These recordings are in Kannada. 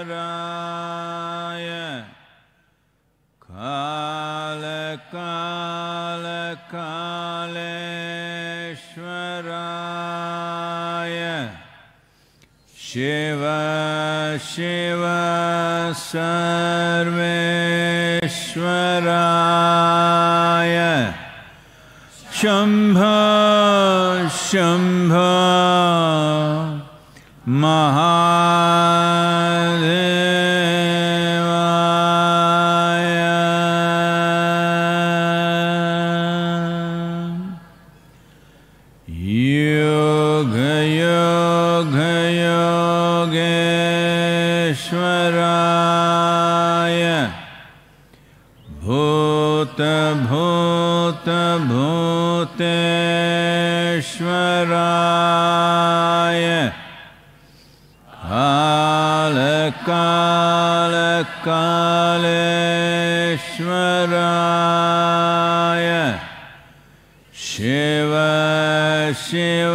कालकालकालेश्वराय शिव शिव सर्वेश्वराय शम्भ शम्भ महादेवाय योग योग योगेश्वराय भूत भूत भूतेश्वराय काल काल कालेश्वराय शिव शिव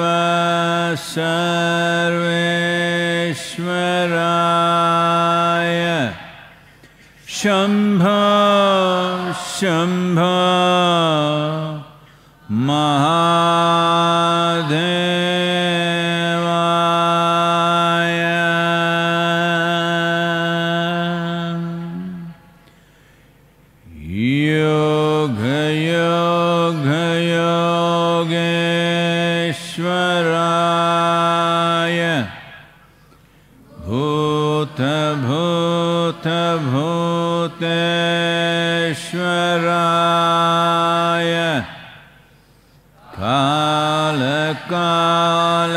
सर्वेश्वराय शम्भ शम्भ महादेवाय योग योग योगेश्वराय भूत भूत भूतेश्वराय काल काल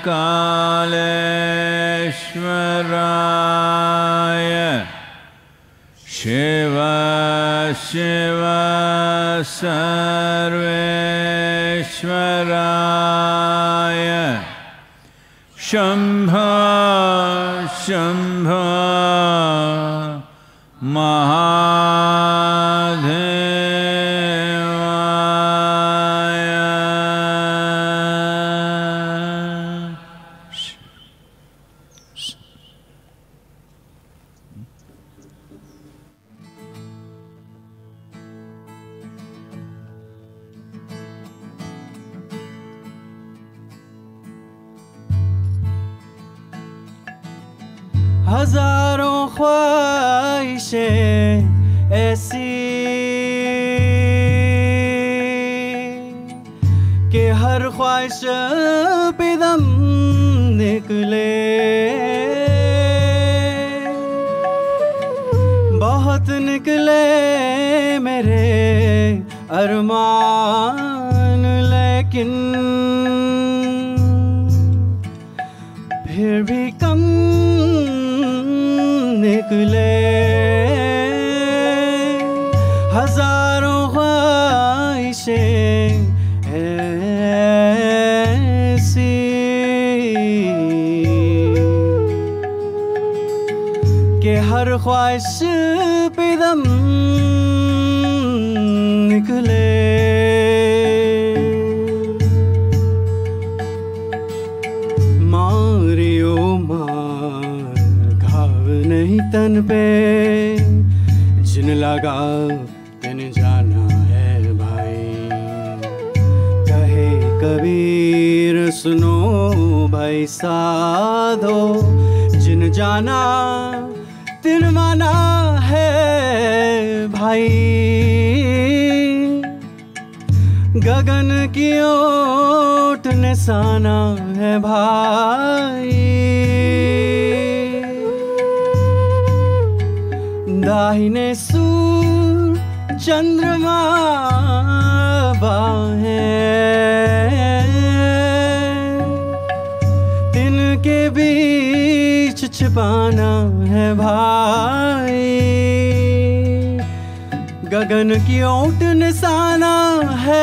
कालेश्वराय शिव शिव सर्वेश्वराय शम्भ शम्भ महादेवाय हजारों ख्वाहिशें ऐसी कि हर ख्वाहिश पे दम निकले बहुत निकले मेरे अरमान लेकिन फिर भी कम निकले हजारों ख्वाहिशें ऐसी कि हर ख्वाहिश पे दम निकले मारियो मार घाव नहीं तन पे जिन लगा तिन जाना है भाई कहे कबीर सुनो भाई साधो जिन जाना तिन माना है भाई गगन की ओट निशाना है भाई दाहिने सूर चंद्रमा बाहें तिनके बीच छिपाना है भाई गगन की ओट निशाना है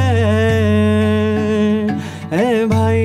ए भाई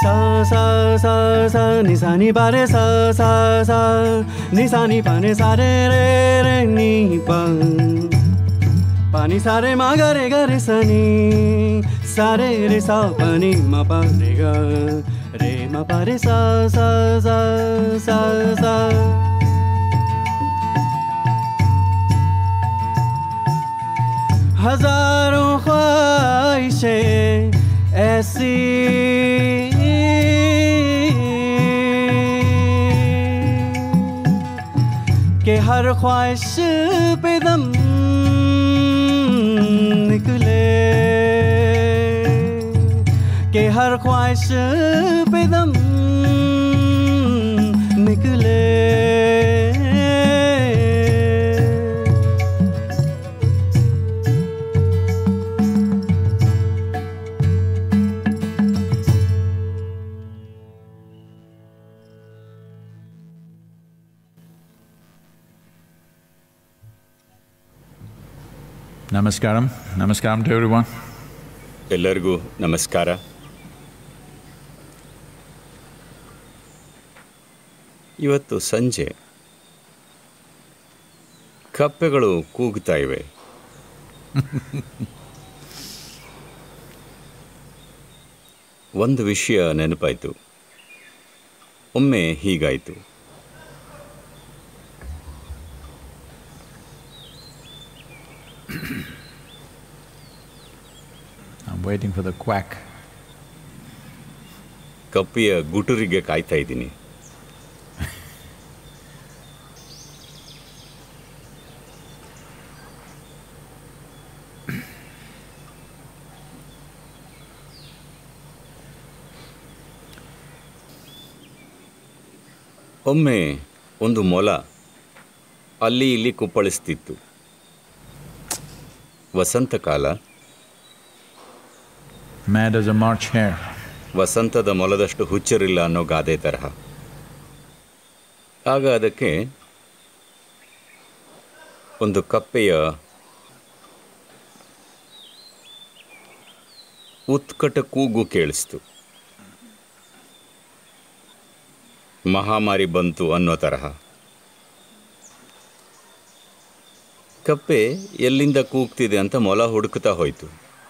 सा सा सा सा नि सा नि पा रे सा सा सा नि सा नि पा नि सा रे रे रे नि पा पानी सारे मा ग रे ग रे सा नि सा रे रे सा पा नि मा पा रे ग रे मा पा रे सा सा सा सा सा हजारों ख्वाहिशें ऐसी कि हर ख्वाहिश पे दम निकले कि हर ख्वाहिश पे दम निकले Namaskaram. Namaskaram to everyone. ಎಲ್ಲರಿಗೂ ನಮಸ್ಕಾರ ಇವತ್ತು ಸಂಜೆ ಕಪ್ಪೆಗಳು ಕೂಗ್ತಾ ಇವೆ ಒಂದು ವಿಷಯ ನೆನಪಾಯಿತು ಒಮ್ಮೆ ಹೀಗಾಯಿತು I'm waiting for the quack. ಕಪ್ಪಿಯ ಗುಟುರಿಗೆ ಕಾಯ್ತಾ ಇದ್ದೀನಿ ಒಮ್ಮೆ ಒಂದು ಮೊಲ ಅಲ್ಲಿ ಇಲ್ಲಿ ಕುಪ್ಪಳಿಸ್ತಿತ್ತು ವಸಂತಕಾಲ Mad as a March hare. ವಸಂತದ ಮೊಲದಷ್ಟು ಹುಚ್ಚರಿಲ್ಲ ಅನ್ನೋ ಗಾದೆ ತರಹ ಆಗ ಅದಕ್ಕೆ ಒಂದು ಕಪ್ಪೆಯ ಉತ್ಕಟ ಕೂಗು ಕೇಳಿಸ್ತು ಮಹಾಮಾರಿ ಬಂತು ಅನ್ನೋ ತರಹ ಕಪ್ಪೆ ಎಲ್ಲಿಂದ ಕೂಗ್ತಿದೆ ಅಂತ ಮೊಲ ಹುಡುಕ್ತಾ ಹೋಯಿತು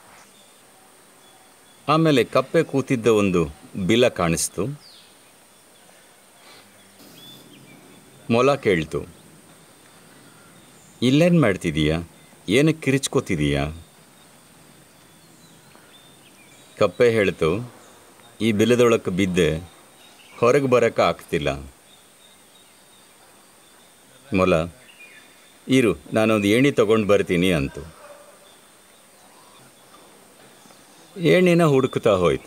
ಆಮೇಲೆ ಕಪ್ಪೆ ಕೂತಿದ್ದ ಒಂದು ಬಿಲ ಕಾಣಿಸ್ತು ಮೊಲ ಕೇಳ್ತು ಇಲ್ಲೇನು ಮಾಡ್ತಿದೀಯಾ ಏನಕ್ಕೆ ಕಿರಿಚ್ಕೋತಿದೀಯಾ ಕಪ್ಪೆ ಹೇಳ್ತು ಈ ಬಿಲದೊಳಕ್ಕೆ ಬಿದ್ದೆ ಹೊರಗೆ ಬರೋಕ್ಕೆ ಆಗ್ತಿಲ್ಲ ಮೊಲ ಇರು ನಾನೊಂದು ಏಣಿ ತಗೊಂಡು ಬರ್ತೀನಿ ಅಂತು ಏಣಿನ ಹುಡುಕ್ತಾ ಹೋಯಿತು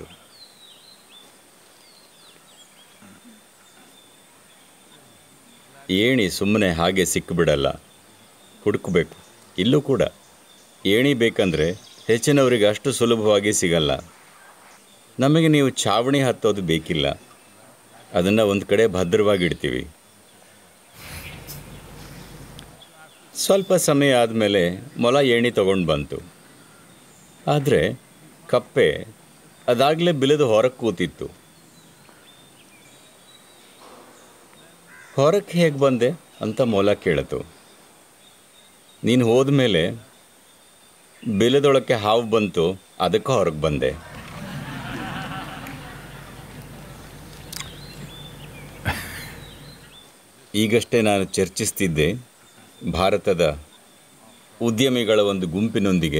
ಏಣಿ ಸುಮ್ಮನೆ ಹಾಗೆ ಸಿಕ್ಕಿಬಿಡಲ್ಲ ಹುಡುಕಬೇಕು ಇಲ್ಲೂ ಕೂಡ ಏಣಿ ಬೇಕಂದ್ರೆ ಹೆಚ್ಚಿನವರಿಗೆ ಅಷ್ಟು ಸುಲಭವಾಗಿ ಸಿಗಲ್ಲ ನಮಗೆ ನೀವು ಛಾವಣಿ ಹತ್ತೋದು ಬೇಕಿಲ್ಲ ಅದನ್ನು ಒಂದು ಕಡೆ ಭದ್ರವಾಗಿಡ್ತೀವಿ ಸ್ವಲ್ಪ ಸಮಯ ಆದಮೇಲೆ ಮೊಲ ಏಣಿ ತಗೊಂಡು ಬಂತು ಆದರೆ ಕಪ್ಪೆ ಅದಾಗಲೇ ಬಿಲದ ಹೊರಗೆ ಕೂತಿತ್ತು ಹೊರಕ್ಕೆ ಹೇಗೆ ಬಂದೆ ಅಂತ ಮೊಲ ಕೇಳಿತು ನೀನು ಹೋದ್ಮೇಲೆ ಬಿಲದೊಳಕ್ಕೆ ಹಾವು ಬಂತು ಅದಕ್ಕೆ ಹೊರಗೆ ಬಂದೆ ಈಗಷ್ಟೇ ನಾನು ಚರ್ಚಿಸ್ತಿದ್ದೆ ಭಾರತದ ಉದ್ಯಮಿಗಳ ಒಂದು ಗುಂಪಿನೊಂದಿಗೆ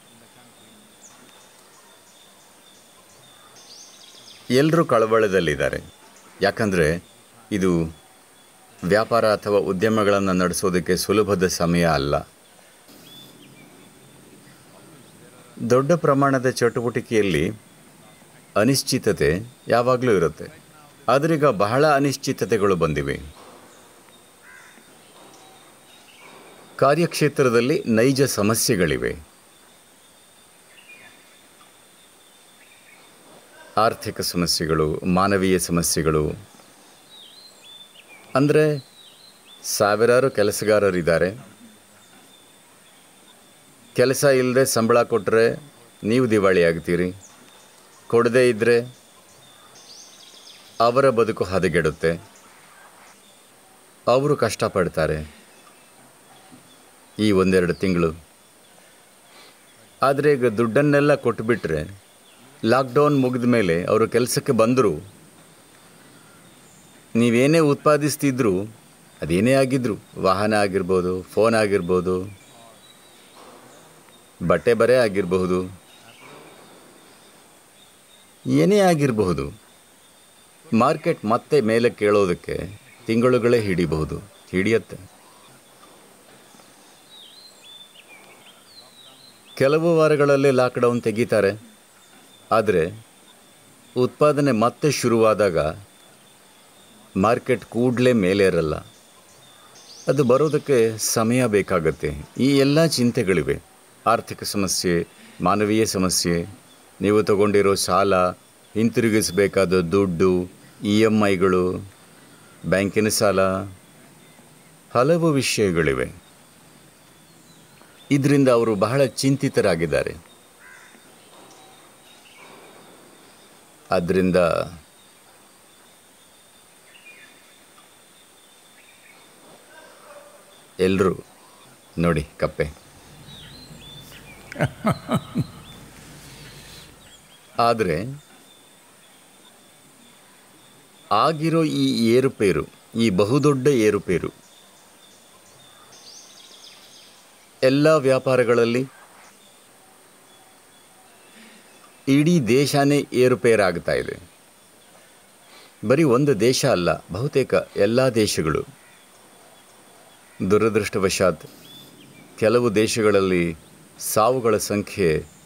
ಎಲ್ಲರೂ ಕಳವಳದಲ್ಲಿದ್ದಾರೆ ಯಾಕಂದರೆ ಇದು ವ್ಯಾಪಾರ ಅಥವಾ ಉದ್ಯಮಗಳನ್ನು ನಡೆಸೋದಕ್ಕೆ ಸುಲಭದ ಸಮಯ ಅಲ್ಲ ದೊಡ್ಡ ಪ್ರಮಾಣದ ಚಟುವಟಿಕೆಯಲ್ಲಿ ಅನಿಶ್ಚಿತತೆ ಯಾವಾಗಲೂ ಇರುತ್ತೆ ಆದ್ರೀಗ ಬಹಳ ಅನಿಶ್ಚಿತತೆಗಳು ಬಂದಿವೆ ಕಾರ್ಯಕ್ಷೇತ್ರದಲ್ಲಿ ನೈಜ ಸಮಸ್ಯೆಗಳಿವೆ ಆರ್ಥಿಕ ಸಮಸ್ಯೆಗಳು ಮಾನವೀಯ ಸಮಸ್ಯೆಗಳು ಅಂದರೆ ಸಾವಿರಾರು ಕೆಲಸಗಾರರಿದ್ದಾರೆ ಕೆಲಸ ಇಲ್ಲದೆ ಸಂಬಳ ಕೊಟ್ಟರೆ ನೀವು ದಿವಾಳಿ ಆಗ್ತೀರಿ ಕೊಡದೇ ಇದ್ದರೆ ಅವರ ಬದುಕು ಹದಗೆಡುತ್ತೆ ಅವರು ಕಷ್ಟಪಡ್ತಾರೆ ಈ ಒಂದೆರಡು ತಿಂಗಳು ಆದರೆ ಈಗ ದುಡ್ಡನ್ನೆಲ್ಲ ಕೊಟ್ಟುಬಿಟ್ರೆ ಲಾಕ್ಡೌನ್ ಮುಗಿದ ಮೇಲೆ ಅವರು ಕೆಲಸಕ್ಕೆ ಬಂದರು ನೀವೇನೇ ಉತ್ಪಾದಿಸ್ತಿದ್ರು ಅದೇನೇ ಆಗಿದ್ರು ವಾಹನ ಆಗಿರ್ಬೋದು ಫೋನ್ ಆಗಿರ್ಬೋದು ಬಟ್ಟೆ ಬರೆ ಆಗಿರಬಹುದು ಏನೇ ಆಗಿರಬಹುದು ಮಾರ್ಕೆಟ್ ಮತ್ತೆ ಮೇಲೆ ಕೇಳೋದಕ್ಕೆ ತಿಂಗಳುಗಳೇ ಹಿಡಿಬಹುದು ಹಿಡಿಯತ್ತೆ ಕೆಲವು ವಾರಗಳಲ್ಲಿ ಲಾಕ್ಡೌನ್ ತೆಗೀತಾರೆ ಆದರೆ ಉತ್ಪಾದನೆ ಮತ್ತೆ ಶುರುವಾದಾಗ ಮಾರ್ಕೆಟ್ ಕೂಡಲೇ ಮೇಲೆ ಇರಲ್ಲ ಅದು ಬರೋದಕ್ಕೆ ಸಮಯ ಬೇಕಾಗತ್ತೆ ಈ ಎಲ್ಲ ಚಿಂತೆಗಳಿವೆ ಆರ್ಥಿಕ ಸಮಸ್ಯೆ ಮಾನವೀಯ ಸಮಸ್ಯೆ ನೀವು ತಗೊಂಡಿರೋ ಸಾಲ ಹಿಂತಿರುಗಿಸಬೇಕಾದ ದುಡ್ಡು ಇ ಎಮ್ ಐಗಳು ಬ್ಯಾಂಕಿನ ಸಾಲ ಹಲವು ವಿಷಯಗಳಿವೆ ಇದರಿಂದ ಅವರು ಬಹಳ ಚಿಂತಿತರಾಗಿದ್ದಾರೆ ಆದ್ದರಿಂದ ಎಲ್ಲರೂ ನೋಡಿ ಕಪ್ಪೆ ಆದರೆ ಆಗಿರೋ ಈ ಏರುಪೇರು ಈ ಬಹುದೊಡ್ಡ ಏರುಪೇರು ಎಲ್ಲ ವ್ಯಾಪಾರಗಳಲ್ಲಿ ಇಡೀ ದೇಶನೇ ಏರುಪೇರಾಗ್ತಾ ಇದೆ ಬರೀ ಒಂದು ದೇಶ ಅಲ್ಲ ಬಹುತೇಕ ಎಲ್ಲ ದೇಶಗಳು ದುರದೃಷ್ಟವಶಾತ್ ಕೆಲವು ದೇಶಗಳಲ್ಲಿ ಸಾವುಗಳ ಸಂಖ್ಯೆ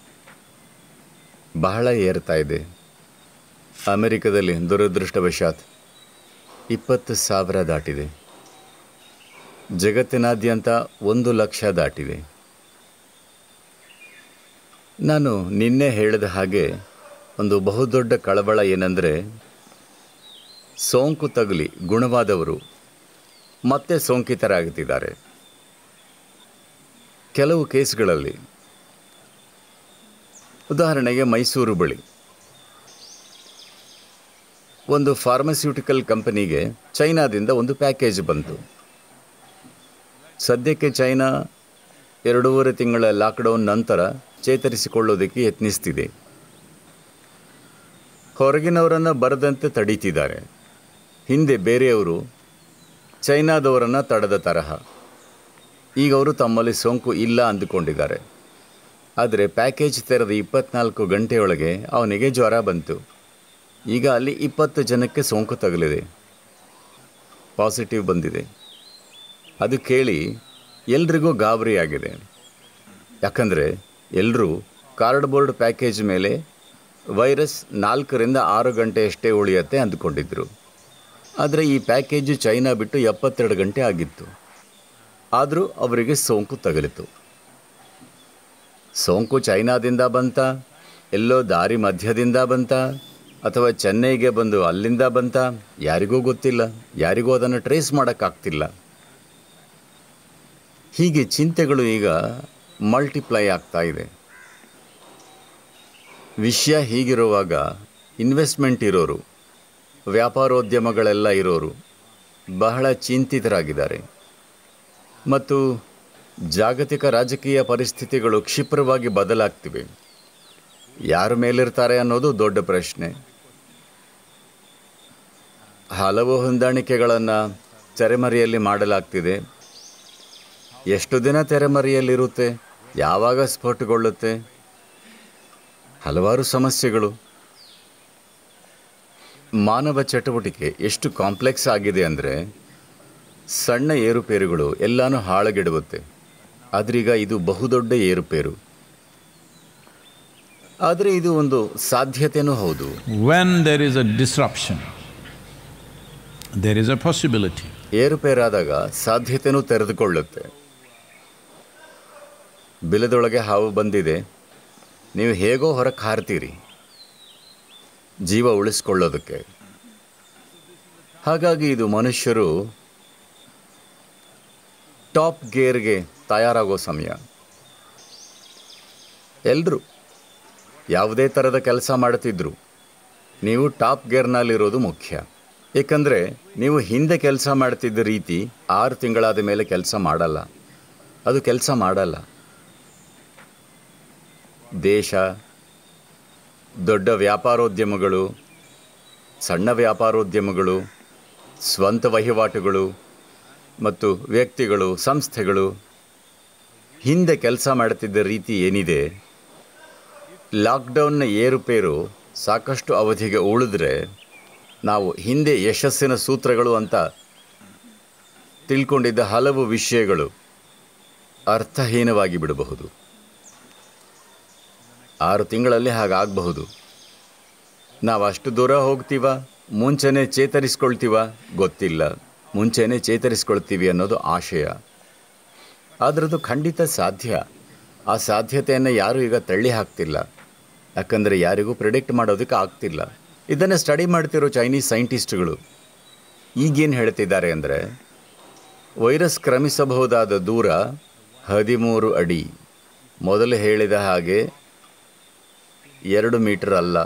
ಬಹಳ ಏರ್ತಾ ಇದೆ ಅಮೆರಿಕದಲ್ಲಿ ದುರದೃಷ್ಟವಶಾತ್ ಇಪ್ಪತ್ತು ಸಾವಿರ ದಾಟಿದೆ ಜಗತ್ತಿನಾದ್ಯಂತ ಒಂದು ಲಕ್ಷ ದಾಟಿದೆ ನಾನು ನಿನ್ನೆ ಹೇಳಿದ ಹಾಗೆ ಒಂದು ಬಹುದೊಡ್ಡ ಕಳವಳ ಏನಂದರೆ ಸೋಂಕು ತಗುಲಿ ಗುಣವಾದವರು ಮತ್ತೆ ಸೋಂಕಿತರಾಗುತ್ತಿದ್ದಾರೆ ಕೆಲವು ಕೇಸ್ಗಳಲ್ಲಿ ಉದಾಹರಣೆಗೆ ಮೈಸೂರು ಬಳಿ ಒಂದು ಫಾರ್ಮಸ್ಯೂಟಿಕಲ್ ಕಂಪನಿಗೆ ಚೈನಾದಿಂದ ಒಂದು ಪ್ಯಾಕೇಜ್ ಬಂತು ಸದ್ಯಕ್ಕೆ ಚೈನಾ ಎರಡೂವರೆ ತಿಂಗಳ ಲಾಕ್ಡೌನ್ ನಂತರ ಚೇತರಿಸಿಕೊಳ್ಳೋದಕ್ಕೆ ಯತ್ನಿಸ್ತಿದೆ ಹೊರಗಿನವರನ್ನು ಬರದಂತೆ ತಡೀತಿದ್ದಾರೆ ಹಿಂದೆ ಬೇರೆಯವರು ಚೈನಾದವರನ್ನು ತಡೆದ ತರಹ ಈಗ ಅವರು ತಮ್ಮಲ್ಲಿ ಸೋಂಕು ಇಲ್ಲ ಅಂದುಕೊಂಡಿದ್ದಾರೆ ಆದರೆ ಪ್ಯಾಕೇಜ್ ತೆರೆದ ಇಪ್ಪತ್ನಾಲ್ಕು ಗಂಟೆಯೊಳಗೆ ಅವನಿಗೆ ಜ್ವರ ಬಂತು ಈಗ ಅಲ್ಲಿ ಇಪ್ಪತ್ತು ಜನಕ್ಕೆ ಸೋಂಕು ತಗುಲಿದೆ ಪಾಸಿಟಿವ್ ಬಂದಿದೆ ಅದು ಕೇಳಿ ಎಲ್ರಿಗೂ ಗಾಬರಿಯಾಗಿದೆ ಯಾಕಂದರೆ ಎಲ್ಲರೂ ಕಾರ್ಡ್ಬೋರ್ಡ್ ಪ್ಯಾಕೇಜ್ ಮೇಲೆ ವೈರಸ್ ನಾಲ್ಕರಿಂದ ಆರು ಗಂಟೆಯಷ್ಟೇ ಉಳಿಯತ್ತೆ ಅಂದುಕೊಂಡಿದ್ದರು ಆದರೆ ಈ ಪ್ಯಾಕೇಜು ಚೈನಾ ಬಿಟ್ಟು ಎಪ್ಪತ್ತೆರಡು ಗಂಟೆ ಆಗಿತ್ತು ಆದರೂ ಅವರಿಗೆ ಸೋಂಕು ತಗುಲಿತು ಸೋಂಕು ಚೈನಾದಿಂದ ಬಂತ ಎಲ್ಲೋ ದಾರಿ ಮಧ್ಯದಿಂದ ಬಂತ ಅಥವಾ ಚೆನ್ನೈಗೆ ಬಂದು ಅಲ್ಲಿಂದ ಬಂತ ಯಾರಿಗೂ ಗೊತ್ತಿಲ್ಲ ಯಾರಿಗೂ ಅದನ್ನು ಟ್ರೇಸ್ ಮಾಡೋಕ್ಕಾಗ್ತಿಲ್ಲ ಹೀಗೆ ಚಿಂತೆಗಳು ಈಗ ಮಲ್ಟಿಪ್ಲೈ ಆಗ್ತಾ ಇದೆ ವಿಷಯ ಹೀಗಿರುವಾಗ ಇನ್ವೆಸ್ಟ್ಮೆಂಟ್ ಇರೋರು ವ್ಯಾಪಾರೋದ್ಯಮಗಳೆಲ್ಲ ಇರೋರು ಬಹಳ ಚಿಂತಿತರಾಗಿದ್ದಾರೆ ಮತ್ತು ಜಾಗತಿಕ ರಾಜಕೀಯ ಪರಿಸ್ಥಿತಿಗಳು ಕ್ಷಿಪ್ರವಾಗಿ ಬದಲಾಗ್ತಿವೆ ಯಾರ ಮೇಲಿರ್ತಾರೆ ಅನ್ನೋದು ದೊಡ್ಡ ಪ್ರಶ್ನೆ ಹಲವು ಹೊಂದಾಣಿಕೆಗಳನ್ನು ತೆರೆಮರೆಯಲ್ಲಿ ಮಾಡಲಾಗ್ತಿದೆ ಎಷ್ಟು ದಿನ ತೆರೆಮರೆಯಲ್ಲಿರುತ್ತೆ ಯಾವಾಗ ಸ್ಫೋಟಗೊಳ್ಳುತ್ತೆ ಹಲವಾರು ಸಮಸ್ಯೆಗಳು ಮಾನವ ಚಟುವಟಿಕೆ ಎಷ್ಟು ಕಾಂಪ್ಲೆಕ್ಸ್ ಆಗಿದೆ ಅಂದರೆ ಸಣ್ಣ ಏರುಪೇರುಗಳು ಎಲ್ಲಾನು ಹಾಳಗೆಡುತ್ತೆ ಆದ್ರೀಗ ಇದು ಬಹುದೊಡ್ಡ ಏರುಪೇರು ಆದರೆ ಇದು ಒಂದು ಸಾಧ್ಯತೆನೂ ಹೌದು When there is a disruption, there is a possibility. ಏರುಪೇರಾದಾಗ ಸಾಧ್ಯತೆನೂ ತೆರೆದುಕೊಳ್ಳುತ್ತೆ ಬಿಲದೊಳಗೆ ಹಾವು ಬಂದಿದೆ ನೀವು ಹೇಗೋ ಹೊರಗೆ ಹಾರ್ತೀರಿ ಜೀವ ಉಳಿಸ್ಕೊಳ್ಳೋದಕ್ಕೆ ಹಾಗಾಗಿ ಇದು ಮನುಷ್ಯರು ಟಾಪ್ ಗೇರ್ಗೆ ತಯಾರಾಗೋ ಸಮಯ ಎಲ್ಲರೂ ಯಾವುದೇ ಥರದ ಕೆಲಸ ಮಾಡ್ತಿದ್ರು ನೀವು ಟಾಪ್ ಗೇರ್ನಲ್ಲಿರೋದು ಮುಖ್ಯ ಏಕೆಂದರೆ ನೀವು ಹಿಂದೆ ಕೆಲಸ ಮಾಡ್ತಿದ್ದ ರೀತಿ ಆರು ತಿಂಗಳಾದ ಮೇಲೆ ಕೆಲಸ ಮಾಡಲ್ಲ ಅದು ಕೆಲಸ ಮಾಡಲ್ಲ ದೇಶ ದೊಡ್ಡ ವ್ಯಾಪಾರೋದ್ಯಮಗಳು ಸಣ್ಣ ವ್ಯಾಪಾರೋದ್ಯಮಗಳು ಸ್ವಂತ ವಹಿವಾಟುಗಳು ಮತ್ತು ವ್ಯಕ್ತಿಗಳು ಸಂಸ್ಥೆಗಳು ಹಿಂದೆ ಕೆಲಸ ಮಾಡುತ್ತಿದ್ದ ರೀತಿ ಏನಿದೆ ಲಾಕ್ಡೌನ್ನ ಏರುಪೇರು ಸಾಕಷ್ಟು ಅವಧಿಗೆ ಉಳಿದ್ರೆ ನಾವು ಹಿಂದೆ ಯಶಸ್ಸಿನ ಸೂತ್ರಗಳು ಅಂತ ತಿಳ್ಕೊಂಡಿದ್ದ ಹಲವು ವಿಷಯಗಳು ಅರ್ಥಹೀನವಾಗಿ ಬಿಡಬಹುದು ಆರು ತಿಂಗಳಲ್ಲಿ ಹಾಗಾಗಬಹುದು ನಾವು ಅಷ್ಟು ದೂರ ಹೋಗ್ತೀವ ಮುಂಚೆನೇ ಚೇತರಿಸ್ಕೊಳ್ತೀವ ಗೊತ್ತಿಲ್ಲ ಮುಂಚೆನೇ ಚೇತರಿಸ್ಕೊಳ್ತೀವಿ ಅನ್ನೋದು ಆಶಯ ಆದ್ರದ್ದು ಖಂಡಿತ ಸಾಧ್ಯ ಆ ಸಾಧ್ಯತೆಯನ್ನು ಯಾರೂ ಈಗ ತಳ್ಳಿ ಹಾಕ್ತಿಲ್ಲ ಯಾಕಂದರೆ ಯಾರಿಗೂ ಪ್ರಿಡಿಕ್ಟ್ ಮಾಡೋದಕ್ಕೆ ಆಗ್ತಿಲ್ಲ ಇದನ್ನು ಸ್ಟಡಿ ಮಾಡ್ತಿರೋ ಚೈನೀಸ್ ಸೈಂಟಿಸ್ಟ್ಗಳು ಈಗೇನು ಹೇಳ್ತಿದ್ದಾರೆ ಅಂದರೆ ವೈರಸ್ ಕ್ರಮಿಸಬಹುದಾದ ದೂರ ಹದಿಮೂರು ಅಡಿ ಮೊದಲು ಹೇಳಿದ ಹಾಗೆ ಎರಡು ಮೀಟರ್ ಅಲ್ಲ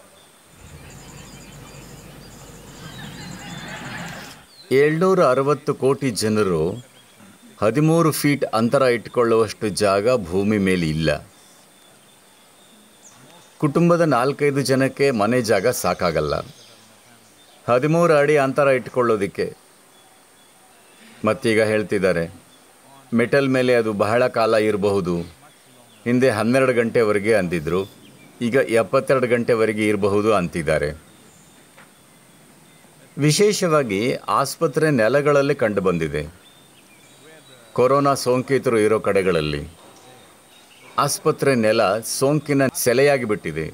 ಏಳ್ನೂರ ಅರವತ್ತು ಕೋಟಿ ಜನರು ಹದಿಮೂರು ಫೀಟ್ ಅಂತರ ಇಟ್ಕೊಳ್ಳುವಷ್ಟು ಜಾಗ ಭೂಮಿ ಮೇಲೆ ಇಲ್ಲ ಕುಟುಂಬದ ನಾಲ್ಕೈದು ಜನಕ್ಕೆ ಮನೆ ಜಾಗ ಸಾಕಾಗಲ್ಲ ಹದಿಮೂರು ಅಡಿ ಅಂತರ ಇಟ್ಕೊಳ್ಳೋದಕ್ಕೆ ಮತ್ತೀಗ ಹೇಳ್ತಿದ್ದಾರೆ ಮೆಟಲ್ ಮೇಲೆ ಅದು ಬಹಳ ಕಾಲ ಇರಬಹುದು ಹಿಂದೆ ಹನ್ನೆರಡು ಗಂಟೆವರೆಗೆ ಅಂದಿದ್ರು ಈಗ ಎಪ್ಪತ್ತೆರಡು ಗಂಟೆವರೆಗೆ ಇರಬಹುದು ಅಂತಿದ್ದಾರೆ ವಿಶೇಷವಾಗಿ ಆಸ್ಪತ್ರೆ ನೆಲಗಳಲ್ಲಿ ಕಂಡುಬಂದಿದೆ ಕೊರೋನಾ ಸೋಂಕಿತರು ಇರೋ ಕಡೆಗಳಲ್ಲಿ ಆಸ್ಪತ್ರೆ ನೆಲ ಸೋಂಕಿನ ಸೆಲೆಯಾಗಿ ಬಿಟ್ಟಿದೆ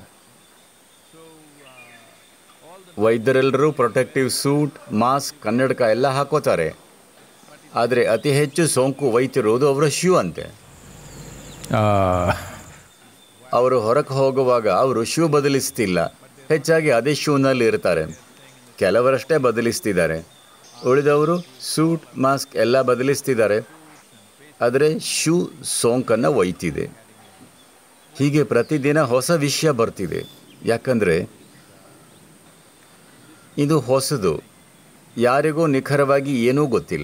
ವೈದ್ಯರೆಲ್ಲರೂ ಪ್ರೊಟೆಕ್ಟಿವ್ ಸೂಟ್ ಮಾಸ್ಕ್ ಕನ್ನಡಕ ಎಲ್ಲ ಹಾಕೋತಾರೆ ಆದರೆ ಅತಿ ಹೆಚ್ಚು ಸೋಂಕು ಒಯ್ತಿರೋದು ಅವರ ಶೂ ಅಂತೆ Uh, ಅವರು ಹೊರಗೆ ಹೋಗುವಾಗ ಅವರು ಶೂ ಬದಲಿಸ್ತಿಲ್ಲ ಹೆಚ್ಚಾಗಿ ಅದೇ ಶೂನಲ್ಲಿ ಇರ್ತಾರೆ ಕೆಲವರಷ್ಟೇ ಬದಲಿಸ್ತಿದ್ದಾರೆ ಉಳಿದವರು ಸೂಟ್ ಮಾಸ್ಕ್ ಎಲ್ಲ ಬದಲಿಸ್ತಿದ್ದಾರೆ ಆದರೆ ಶೂ ಸೋಂಕನ್ನು ಒಯ್ತಿದೆ ಹೀಗೆ ಪ್ರತಿದಿನ ಹೊಸ ವಿಷಯ ಬರ್ತಿದೆ ಯಾಕಂದರೆ ಇದು ಹೊಸದು ಯಾರಿಗೂ ನಿಖರವಾಗಿ ಏನೂ ಗೊತ್ತಿಲ್ಲ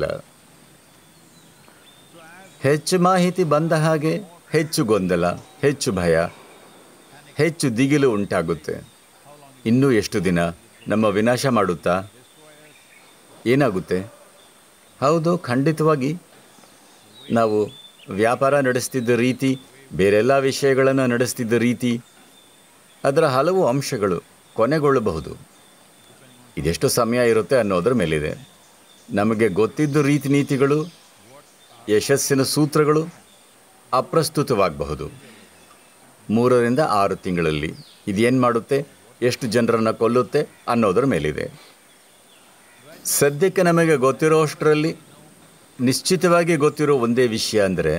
ಹೆಚ್ಚು ಮಾಹಿತಿ ಬಂದ ಹಾಗೆ ಹೆಚ್ಚು ಗೊಂದಲ ಹೆಚ್ಚು ಭಯ ಹೆಚ್ಚು ದಿಗಿಲು ಉಂಟಾಗುತ್ತೆ ಇನ್ನೂ ಎಷ್ಟು ದಿನ ನಮ್ಮ ವಿನಾಶ ಮಾಡುತ್ತಾ ಏನಾಗುತ್ತೆ ಹೌದು ಖಂಡಿತವಾಗಿ ನಾವು ವ್ಯಾಪಾರ ನಡೆಸ್ತಿದ್ದ ರೀತಿ ಬೇರೆಲ್ಲ ವಿಷಯಗಳನ್ನು ನಡೆಸ್ತಿದ್ದ ರೀತಿ ಅದರ ಹಲವು ಅಂಶಗಳು ಕೊನೆಗೊಳ್ಳಬಹುದು ಇದೆಷ್ಟು ಸಮಯ ಇರುತ್ತೆ ಅನ್ನೋದರ ಮೇಲಿದೆ ನಮಗೆ ಗೊತ್ತಿದ್ದ ರೀತಿ ನೀತಿಗಳು ಯಶಸ್ಸಿನ ಸೂತ್ರಗಳು ಅಪ್ರಸ್ತುತವಾಗಬಹುದು ಮೂರರಿಂದ ಆರು ತಿಂಗಳಲ್ಲಿ ಇದೇನು ಮಾಡುತ್ತೆ ಎಷ್ಟು ಜನರನ್ನು ಕೊಲ್ಲುತ್ತೆ ಅನ್ನೋದರ ಮೇಲಿದೆ ಸದ್ಯಕ್ಕೆ ನಮಗೆ ಗೊತ್ತಿರೋಷ್ಟರಲ್ಲಿ ನಿಶ್ಚಿತವಾಗಿ ಗೊತ್ತಿರೋ ಒಂದೇ ವಿಷಯ ಅಂದರೆ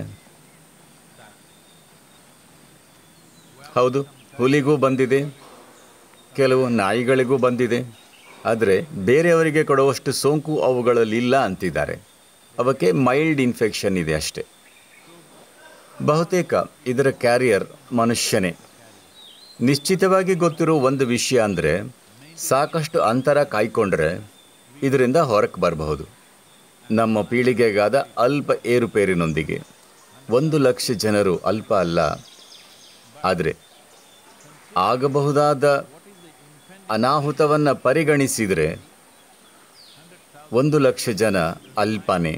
ಹೌದು ಹುಲಿಗೂ ಬಂದಿದೆ ಕೆಲವು ನಾಯಿಗಳಿಗೂ ಬಂದಿದೆ ಆದರೆ ಬೇರೆಯವರಿಗೆ ಕೊಡುವಷ್ಟು ಸೋಂಕು ಅವುಗಳಲ್ಲಿ ಇಲ್ಲ ಅಂತಿದ್ದಾರೆ ಅವಕ್ಕೆ ಮೈಲ್ಡ್ ಇನ್ಫೆಕ್ಷನ್ ಇದೆ ಅಷ್ಟೆ ಬಹುತೇಕ ಇದರ ಕ್ಯಾರಿಯರ್ ಮನುಷ್ಯನೇ ನಿಶ್ಚಿತವಾಗಿ ಗೊತ್ತಿರೋ ಒಂದು ವಿಷಯ ಅಂದರೆ ಸಾಕಷ್ಟು ಅಂತರ ಕಾಯ್ಕೊಂಡ್ರೆ ಇದರಿಂದ ಹೊರಕ್ಕೆ ಬರಬಹುದು ನಮ್ಮ ಪೀಳಿಗೆಗಾದ ಅಲ್ಪ ಏರುಪೇರಿನೊಂದಿಗೆ ಒಂದು ಲಕ್ಷ ಜನರು ಅಲ್ಪ ಅಲ್ಲ ಆದರೆ ಆಗಬಹುದಾದ ಅನಾಹುತವನ್ನು ಪರಿಗಣಿಸಿದರೆ ಒಂದು ಲಕ್ಷ ಜನ ಅಲ್ಪನೇ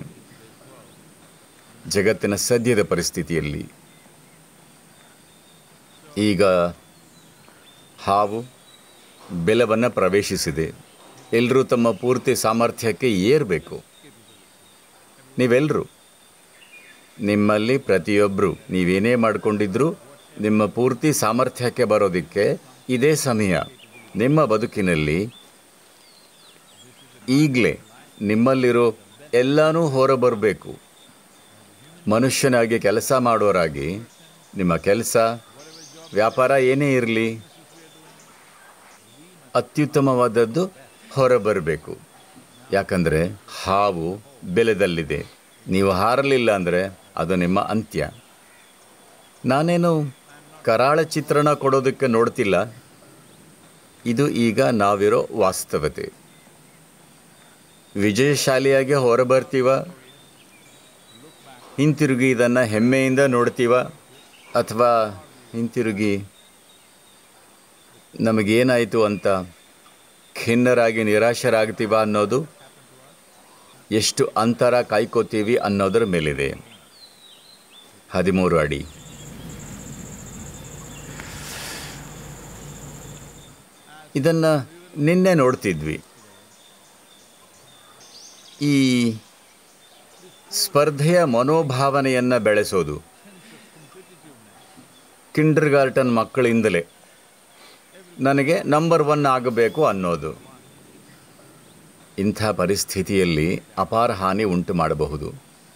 ಜಗತ್ತಿನ ಸದ್ಯದ ಪರಿಸ್ಥಿತಿಯಲ್ಲಿ ಈಗ ಹಾವು ಬೆಲವನ್ನು ಪ್ರವೇಶಿಸಿದೆ ಎಲ್ಲರೂ ತಮ್ಮ ಪೂರ್ತಿ ಸಾಮರ್ಥ್ಯಕ್ಕೆ ಏರಬೇಕು ನೀವೆಲ್ಲರೂ ನಿಮ್ಮಲ್ಲಿ ಪ್ರತಿಯೊಬ್ಬರು ನೀವೇನೇ ಮಾಡಿಕೊಂಡಿದ್ರು ನಿಮ್ಮ ಪೂರ್ತಿ ಸಾಮರ್ಥ್ಯಕ್ಕೆ ಬರೋದಕ್ಕೆ ಇದೇ ಸಮಯ ನಿಮ್ಮ ಬದುಕಿನಲ್ಲಿ ಈಗಲೇ ನಿಮ್ಮಲ್ಲಿರೋ ಎಲ್ಲನೂ ಹೊರಬರಬೇಕು ಮನುಷ್ಯನಾಗಿ ಕೆಲಸ ಮಾಡೋರಾಗಿ ನಿಮ್ಮ ಕೆಲಸ ವ್ಯಾಪಾರ ಏನೇ ಇರಲಿ ಅತ್ಯುತ್ತಮವಾದದ್ದು ಹೊರಬರಬೇಕು ಯಾಕಂದರೆ ಹಾವು ಬೆಲೆದಲ್ಲಿದೆ ನೀವು ಹಾರಲಿಲ್ಲ ಅಂದರೆ ಅದು ನಿಮ್ಮ ಅಂತ್ಯ ನಾನೇನು ಕರಾಳ ಚಿತ್ರಣ ಕೊಡೋದಕ್ಕೆ ನೋಡ್ತಿಲ್ಲ ಇದು ಈಗ ನಾವಿರೋ ವಾಸ್ತವತೆ ವಿಜಯಶಾಲಿಯಾಗಿ ಹೊರಬರ್ತೀವ ಹಿಂತಿರುಗಿ ಇದನ್ನು ಹೆಮ್ಮೆಯಿಂದ ನೋಡ್ತೀವ ಅಥವಾ ಹಿಂತಿರುಗಿ ನಮಗೇನಾಯಿತು ಅಂತ ಖಿನ್ನರಾಗಿ ನಿರಾಶರಾಗ್ತೀವ ಅನ್ನೋದು ಎಷ್ಟು ಅಂತರ ಕಾಯ್ಕೋತೀವಿ ಅನ್ನೋದರ ಮೇಲಿದೆ ಹದಿಮೂರು ಅಡಿ ಇದನ್ನು ನಿನ್ನೆ ನೋಡ್ತಿದ್ವಿ ಈ ಸ್ಪರ್ಧೆಯ ಮನೋಭಾವನೆಯನ್ನು ಬೆಳೆಸೋದು ಕಿಂಡರ್ ಗಾರ್ಟನ್ ಮಕ್ಕಳಿಂದಲೇ ನನಗೆ ನಂಬರ್ ಒನ್ ಆಗಬೇಕು ಅನ್ನೋದು ಇಂಥ ಪರಿಸ್ಥಿತಿಯಲ್ಲಿ ಅಪಾರ ಹಾನಿ ಉಂಟು ಮಾಡಬಹುದು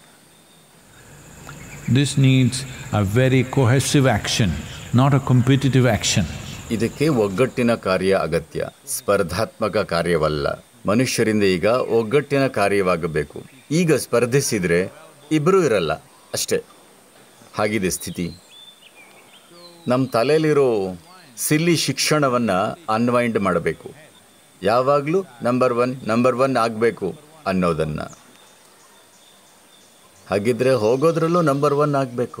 This needs a very cohesive action, not a competitive action. ಇದಕ್ಕೆ ಒಗ್ಗಟ್ಟಿನ ಕಾರ್ಯ ಅಗತ್ಯ ಸ್ಪರ್ಧಾತ್ಮಕ ಕಾರ್ಯವಲ್ಲ ಮನುಷ್ಯರಿಂದ ಈಗ ಒಗ್ಗಟ್ಟಿನ ಕಾರ್ಯವಾಗಬೇಕು ಈಗ ಸ್ಪರ್ಧಿಸಿದ್ರೆ ಇಬ್ಬರೂ ಇರಲ್ಲ ಅಷ್ಟೇ ಹಾಗಿದೆ ಸ್ಥಿತಿ ನಮ್ಮ ತಲೆಯಲ್ಲಿರೋ ಸಿಲ್ಲಿ ಶಿಕ್ಷಣವನ್ನು ಅನ್ವೈಂಡ್ ಮಾಡಬೇಕು ಯಾವಾಗಲೂ ನಂಬರ್ ಒನ್ ನಂಬರ್ ಒನ್ ಆಗಬೇಕು ಅನ್ನೋದನ್ನು ಹಾಗಿದ್ರೆ ಹೋಗೋದ್ರಲ್ಲೂ ನಂಬರ್ ಒನ್ ಆಗಬೇಕು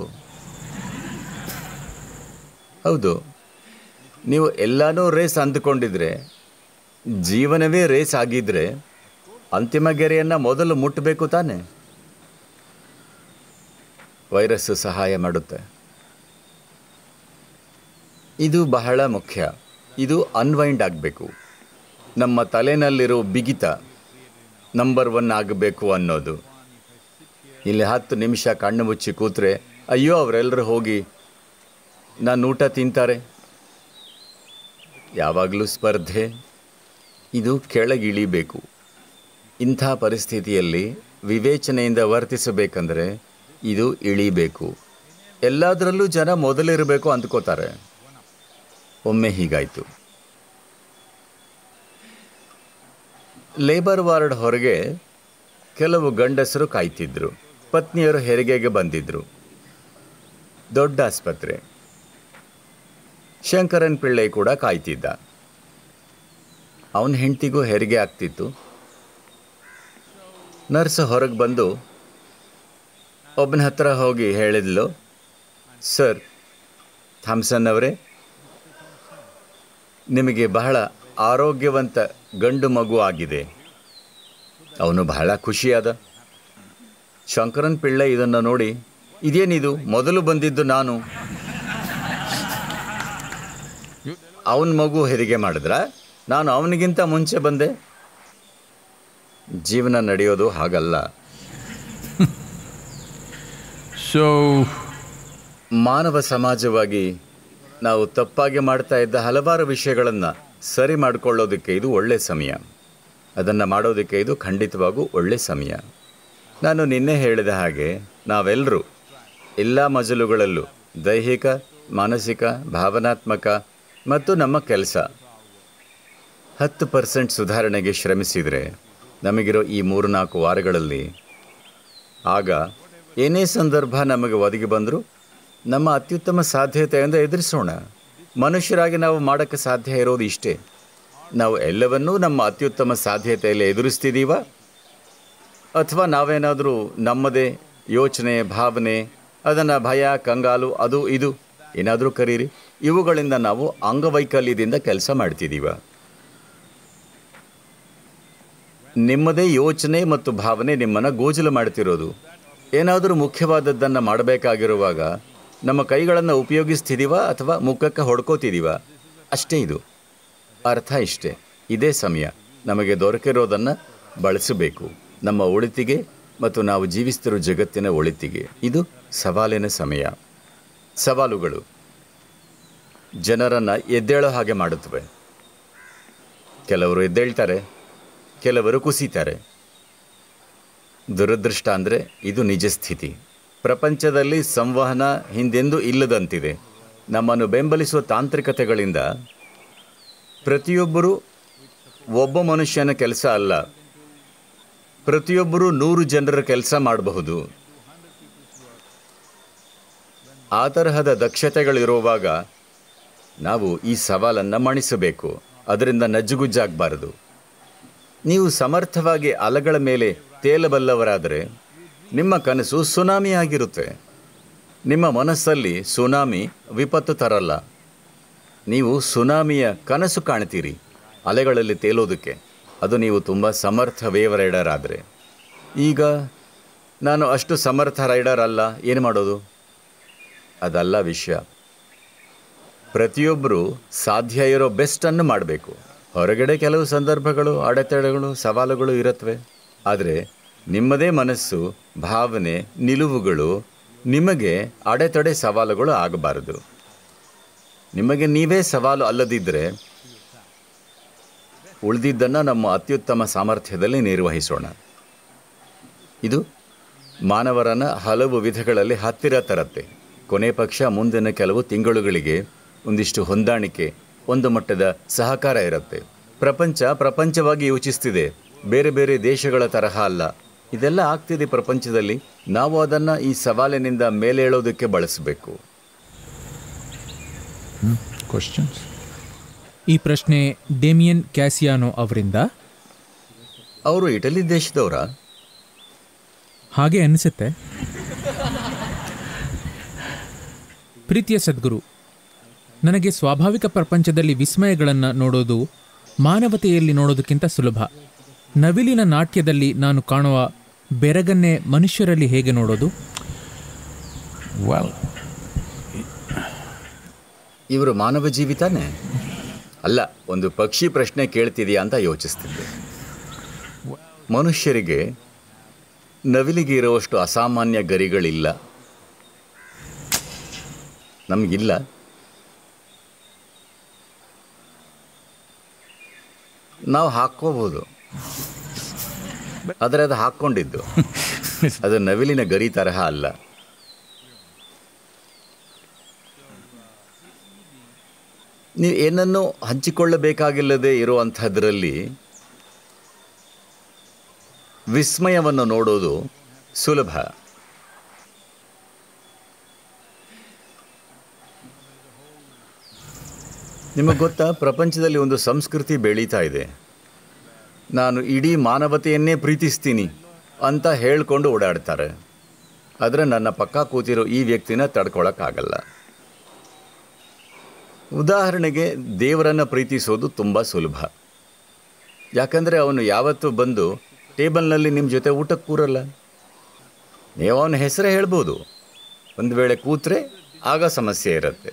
ಹೌದು ನೀವು ಎಲ್ಲನೂ ರೇಸ್ ಅಂದುಕೊಂಡಿದ್ರೆ ಜೀವನವೇ ರೇಸ್ ಆಗಿದ್ರೆ ಅಂತಿಮ ಗೆರೆಯನ್ನು ಮೊದಲು ಮುಟ್ಟಬೇಕು ತಾನೆ ವೈರಸ್ಸು ಸಹಾಯ ಮಾಡುತ್ತೆ ಇದು ಬಹಳ ಮುಖ್ಯ ಇದು ಅನ್ವೈಂಡ್ ಆಗಬೇಕು ನಮ್ಮ ತಲೆನಲ್ಲಿರೋ ಬಿಗಿತ ನಂಬರ್ ಒನ್ ಆಗಬೇಕು ಅನ್ನೋದು ಇಲ್ಲಿ ಹತ್ತು ನಿಮಿಷ ಕಣ್ಣು ಮುಚ್ಚಿ ಕೂತ್ರೆ ಅಯ್ಯೋ ಅವರೆಲ್ಲರೂ ಹೋಗಿ ನಾನು ಊಟ ತಿಂತಾರೆ ಯಾವಾಗಲೂ ಸ್ಪರ್ಧೆ ಇದು ಕೆಳಗಿಳಿಬೇಕು ಇಂಥ ಪರಿಸ್ಥಿತಿಯಲ್ಲಿ ವಿವೇಚನೆಯಿಂದ ವರ್ತಿಸಬೇಕಂದ್ರೆ ಇದು ಇಳಿಬೇಕು ಎಲ್ಲದರಲ್ಲೂ ಜನ ಮೊದಲಿರಬೇಕು ಅಂದ್ಕೋತಾರೆ ಒಮ್ಮೆ ಹೀಗಾಯಿತು ಲೇಬರ್ ವಾರ್ಡ್ ಹೊರಗೆ ಕೆಲವು ಗಂಡಸರು ಕಾಯ್ತಿದ್ರು ಪತ್ನಿಯರು ಹೆರಿಗೆಗೆ ಬಂದಿದ್ರು ದೊಡ್ಡ ಆಸ್ಪತ್ರೆ ಶಂಕರನ್ ಪಿಳ್ಳೈ ಕೂಡ ಕಾಯ್ತಿದ್ದ ಅವನ ಹೆಂಡತಿಗೂ ಹೆರಿಗೆ ಆಗ್ತಿತ್ತು ನರ್ಸ್ ಹೊರಗೆ ಬಂದು ಒಬ್ಬನ ಹತ್ರ ಹೋಗಿ ಹೇಳಿದ್ಲು ಸರ್ ಥಾಮ್ಸನ್ ಅವರೇ ನಿಮಗೆ ಬಹಳ ಆರೋಗ್ಯವಂತ ಗಂಡು ಮಗು ಆಗಿದೆ ಅವನು ಬಹಳ ಖುಷಿಯಾದ ಶಂಕರನ್ ಪಿಳ್ಳೆ ಇದನ್ನು ನೋಡಿ ಇದೇನಿದು ಮೊದಲು ಬಂದಿದ್ದು ನಾನು ಅವನ ಮಗು ಹೆರಿಗೆ ಮಾಡಿದ್ರ ನಾನು ಅವನಿಗಿಂತ ಮುಂಚೆ ಬಂದೆ ಜೀವನ ನಡೆಯೋದು ಹಾಗಲ್ಲ So, ಮಾನವ ಸಮಾಜವಾಗಿ ನಾವು ತಪ್ಪಾಗಿ ಮಾಡ್ತಾ ಇದ್ದ ಹಲವಾರು ವಿಷಯಗಳನ್ನು ಸರಿ ಮಾಡಿಕೊಳ್ಳೋದಕ್ಕೆ ಇದು ಒಳ್ಳೆ ಸಮಯ ಅದನ್ನು ಮಾಡೋದಕ್ಕೆ ಇದು ಖಂಡಿತವಾಗೂ ಒಳ್ಳೆ ಸಮಯ ನಾನು ನಿನ್ನೆ ಹೇಳಿದ ಹಾಗೆ ನಾವೆಲ್ಲರೂ ಎಲ್ಲ ಮಜಲುಗಳಲ್ಲೂ ದೈಹಿಕ ಮಾನಸಿಕ ಭಾವನಾತ್ಮಕ ಮತ್ತು ನಮ್ಮ ಕೆಲಸ ಹತ್ತು ಪರ್ಸೆಂಟ್ ಸುಧಾರಣೆಗೆ ಶ್ರಮಿಸಿದರೆ ನಮಗಿರೋ ಈ ಮೂರು ನಾಲ್ಕು ವಾರಗಳಲ್ಲಿ ಆಗ ಏನೇ ಸಂದರ್ಭ ನಮಗೆ ಒದಗಿ ಬಂದರೂ ನಮ್ಮ ಅತ್ಯುತ್ತಮ ಸಾಧ್ಯತೆಯಿಂದ ಎದುರಿಸೋಣ ಮನುಷ್ಯರಾಗಿ ನಾವು ಮಾಡೋಕ್ಕೆ ಸಾಧ್ಯ ಇರೋದು ಇಷ್ಟೇ ನಾವು ಎಲ್ಲವನ್ನೂ ನಮ್ಮ ಅತ್ಯುತ್ತಮ ಸಾಧ್ಯತೆಯಲ್ಲಿ ಎದುರಿಸ್ತಿದ್ದೀವ ಅಥವಾ ನಾವೇನಾದರೂ ನಮ್ಮದೇ ಯೋಚನೆ ಭಾವನೆ ಅದನ್ನು ಭಯ ಕಂಗಾಲು ಅದು ಇದು ಏನಾದರೂ ಕರೀರಿ ಇವುಗಳಿಂದ ನಾವು ಅಂಗವೈಕಲ್ಯದಿಂದ ಕೆಲಸ ಮಾಡ್ತಿದ್ದೀವ ನಿಮ್ಮದೇ ಯೋಚನೆ ಮತ್ತು ಭಾವನೆ ನಿಮ್ಮನ್ನು ಗೋಜಲು ಮಾಡ್ತಿರೋದು ಏನಾದರೂ ಮುಖ್ಯವಾದದ್ದನ್ನು ಮಾಡಬೇಕಾಗಿರುವಾಗ ನಮ್ಮ ಕೈಗಳನ್ನು ಉಪಯೋಗಿಸ್ತಿದ್ದೀವ ಅಥವಾ ಮುಖಕ್ಕೆ ಹೊಡ್ಕೋತಿದ್ದೀವ ಅಷ್ಟೇ ಇದು ಅರ್ಥ ಇಷ್ಟೇ ಇದೇ ಸಮಯ ನಮಗೆ ದೊರಕಿರೋದನ್ನು ಬಳಸಬೇಕು ನಮ್ಮ ಒಳಿತಿಗೆ ಮತ್ತು ನಾವು ಜೀವಿಸ್ತಿರೋ ಜಗತ್ತಿನ ಒಳಿತಿಗೆ ಇದು ಸವಾಲಿನ ಸಮಯ ಸವಾಲುಗಳು ಜನರನ್ನು ಎದ್ದೇಳೋ ಹಾಗೆ ಮಾಡುತ್ತವೆ ಕೆಲವರು ಎದ್ದೇಳ್ತಾರೆ ಕೆಲವರು ಕುಸಿತಾರೆ ದುರದೃಷ್ಟ ಅಂದರೆ ಇದು ನಿಜ ಸ್ಥಿತಿ ಪ್ರಪಂಚದಲ್ಲಿ ಸಂವಹನ ಹಿಂದೆಂದೂ ಇಲ್ಲದಂತಿದೆ ನಮ್ಮನ್ನು ಬೆಂಬಲಿಸುವ ತಾಂತ್ರಿಕತೆಗಳಿಂದ ಪ್ರತಿಯೊಬ್ಬರೂ ಒಬ್ಬ ಮನುಷ್ಯನ ಕೆಲಸ ಅಲ್ಲ ಪ್ರತಿಯೊಬ್ಬರೂ ನೂರು ಜನರ ಕೆಲಸ ಮಾಡಬಹುದು ಆ ತರಹದ ದಕ್ಷತೆಗಳಿರುವಾಗ ನಾವು ಈ ಸವಾಲನ್ನು ಮಣಿಸಬೇಕು ಅದರಿಂದ ನಜ್ಜುಗುಜ್ಜಾಗಬಾರದು ನೀವು ಸಮರ್ಥವಾಗಿ ಅಲೆಗಳ ಮೇಲೆ ತೇಲಬಲ್ಲವರಾದರೆ ನಿಮ್ಮ ಕನಸು ಸುನಾಮಿ ಆಗಿರುತ್ತೆ ನಿಮ್ಮ ಮನಸ್ಸಲ್ಲಿ ಸುನಾಮಿ ವಿಪತ್ತು ತರಲ್ಲ ನೀವು ಸುನಾಮಿಯ ಕನಸು ಕಾಣ್ತೀರಿ ಅಲೆಗಳಲ್ಲಿ ತೇಲೋದಕ್ಕೆ ಅದು ನೀವು ತುಂಬ ಸಮರ್ಥ ವೇವ್ ರೈಡರ್ ಆದರೆ ಈಗ ನಾನು ಅಷ್ಟು ಸಮರ್ಥ ರೈಡರ್ ಅಲ್ಲ ಏನು ಮಾಡೋದು ಅದಲ್ಲ ವಿಷಯ ಪ್ರತಿಯೊಬ್ಬರು ಸಾಧ್ಯ ಇರೋ ಬೆಸ್ಟನ್ನು ಮಾಡಬೇಕು ಹೊರಗಡೆ ಕೆಲವು ಸಂದರ್ಭಗಳು ಅಡೆತಡೆಗಳು ಸವಾಲುಗಳು ಇರುತ್ತವೆ ಆದರೆ ನಿಮ್ಮದೇ ಮನಸ್ಸು ಭಾವನೆ ನಿಲುವುಗಳು ನಿಮಗೆ ಅಡೆತಡೆ ಸವಾಲುಗಳು ಆಗಬಾರದು ನಿಮಗೆ ನೀವೇ ಸವಾಲು ಅಲ್ಲದಿದ್ದರೆ ಉಳಿದಿದ್ದನ್ನು ನಮ್ಮ ಅತ್ಯುತ್ತಮ ಸಾಮರ್ಥ್ಯದಲ್ಲಿ ನಿರ್ವಹಿಸೋಣ ಇದು ಮಾನವರನ್ನ ಹಲವು ವಿಧಗಳಲ್ಲಿ ಹತ್ತಿರ ತರತ್ತೆ ಕೊನೆ ಪಕ್ಷ ಮುಂದಿನ ಕೆಲವು ತಿಂಗಳುಗಳಿಗೆ ಒಂದಿಷ್ಟು ಹೊಂದಾಣಿಕೆ ಒಂದು ಮಟ್ಟದ ಸಹಕಾರ ಇರುತ್ತೆ ಪ್ರಪಂಚ ಪ್ರಪಂಚವಾಗಿ ಯೋಚಿಸ್ತಿದೆ ಬೇರೆ ಬೇರೆ ದೇಶಗಳ ತರಹ ಅಲ್ಲ ಇದೆಲ್ಲ ಆಗ್ತಿದೆ ಪ್ರಪಂಚದಲ್ಲಿ ನಾವು ಅದನ್ನು ಈ ಸವಾಲಿನಿಂದ ಮೇಲೇಳೋದಕ್ಕೆ ಬಳಸಬೇಕು Questions? ಈ ಪ್ರಶ್ನೆ ಡೇಮಿಯನ್ ಕ್ಯಾಸಿಯಾನೋ ಅವರಿಂದ ಅವರು ಇಟಲಿ ದೇಶದವರ ಹಾಗೆ ಅನಿಸುತ್ತೆ ಪ್ರೀತಿಯ ಸದ್ಗುರು ನನಗೆ ಸ್ವಾಭಾವಿಕ ಪ್ರಪಂಚದಲ್ಲಿ ವಿಸ್ಮಯಗಳನ್ನು ನೋಡೋದು ಮಾನವತೆಯಲ್ಲಿ ನೋಡೋದಕ್ಕಿಂತ ಸುಲಭ ನವಿಲಿನ ನಾಟ್ಯದಲ್ಲಿ ನಾನು ಕಾಣುವ ಬೆರಗನ್ನೇ ಮನುಷ್ಯರಲ್ಲಿ ಹೇಗೆ ನೋಡೋದು Well, ಇವರು ಮಾನವ ಜೀವಿತಾನೆ ಅಲ್ಲ ಒಂದು ಪಕ್ಷಿ ಪ್ರಶ್ನೆ ಕೇಳ್ತಿದೆಯಾ ಅಂತ ಯೋಚಿಸ್ತಿದ್ದೆ ಮನುಷ್ಯರಿಗೆ ನವಿಲಿಗೆ ಇರುವಷ್ಟು ಅಸಾಮಾನ್ಯ ಗರಿಗಳಿಲ್ಲ ನಮಗಿಲ್ಲ ನಾವು ಹಾಕ್ಕೋಬೋದು ಆದರೆ ಅದು ಹಾಕ್ಕೊಂಡಿದ್ದು ಅದು ನವಿಲಿನ ಗರಿ ತರಹ ಅಲ್ಲ ನೀವು ಏನನ್ನು ಹಂಚಿಕೊಳ್ಳಬೇಕಾಗಿಲ್ಲದೆ ಇರುವಂಥದ್ರಲ್ಲಿ ವಿಸ್ಮಯವನ್ನು ನೋಡೋದು ಸುಲಭ ನಿಮಗೆ ಗೊತ್ತಾ ಪ್ರಪಂಚದಲ್ಲಿ ಒಂದು ಸಂಸ್ಕೃತಿ ಬೆಳೀತಾ ಇದೆ ನಾನು ಇಡೀ ಮಾನವತೆಯನ್ನೇ ಪ್ರೀತಿಸ್ತೀನಿ ಅಂತ ಹೇಳ್ಕೊಂಡು ಓಡಾಡ್ತಾರೆ ಆದರೆ ನನ್ನ ಪಕ್ಕ ಕೂತಿರೋ ಈ ವ್ಯಕ್ತಿನ ತಡ್ಕೊಳಕ್ಕಾಗಲ್ಲ ಉದಾಹರಣೆಗೆ ದೇವರನ್ನು ಪ್ರೀತಿಸೋದು ತುಂಬ ಸುಲಭ ಯಾಕಂದರೆ ಅವನು ಯಾವತ್ತೂ ಬಂದು ಟೇಬಲ್ನಲ್ಲಿ ನಿಮ್ಮ ಜೊತೆ ಊಟಕ್ಕೆ ಕೂರಲ್ಲ ನೀವು ಅವನ ಹೆಸರೇ ಹೇಳ್ಬೋದು ಒಂದು ವೇಳೆ ಕೂತ್ರೆ ಆಗ ಸಮಸ್ಯೆ ಇರುತ್ತೆ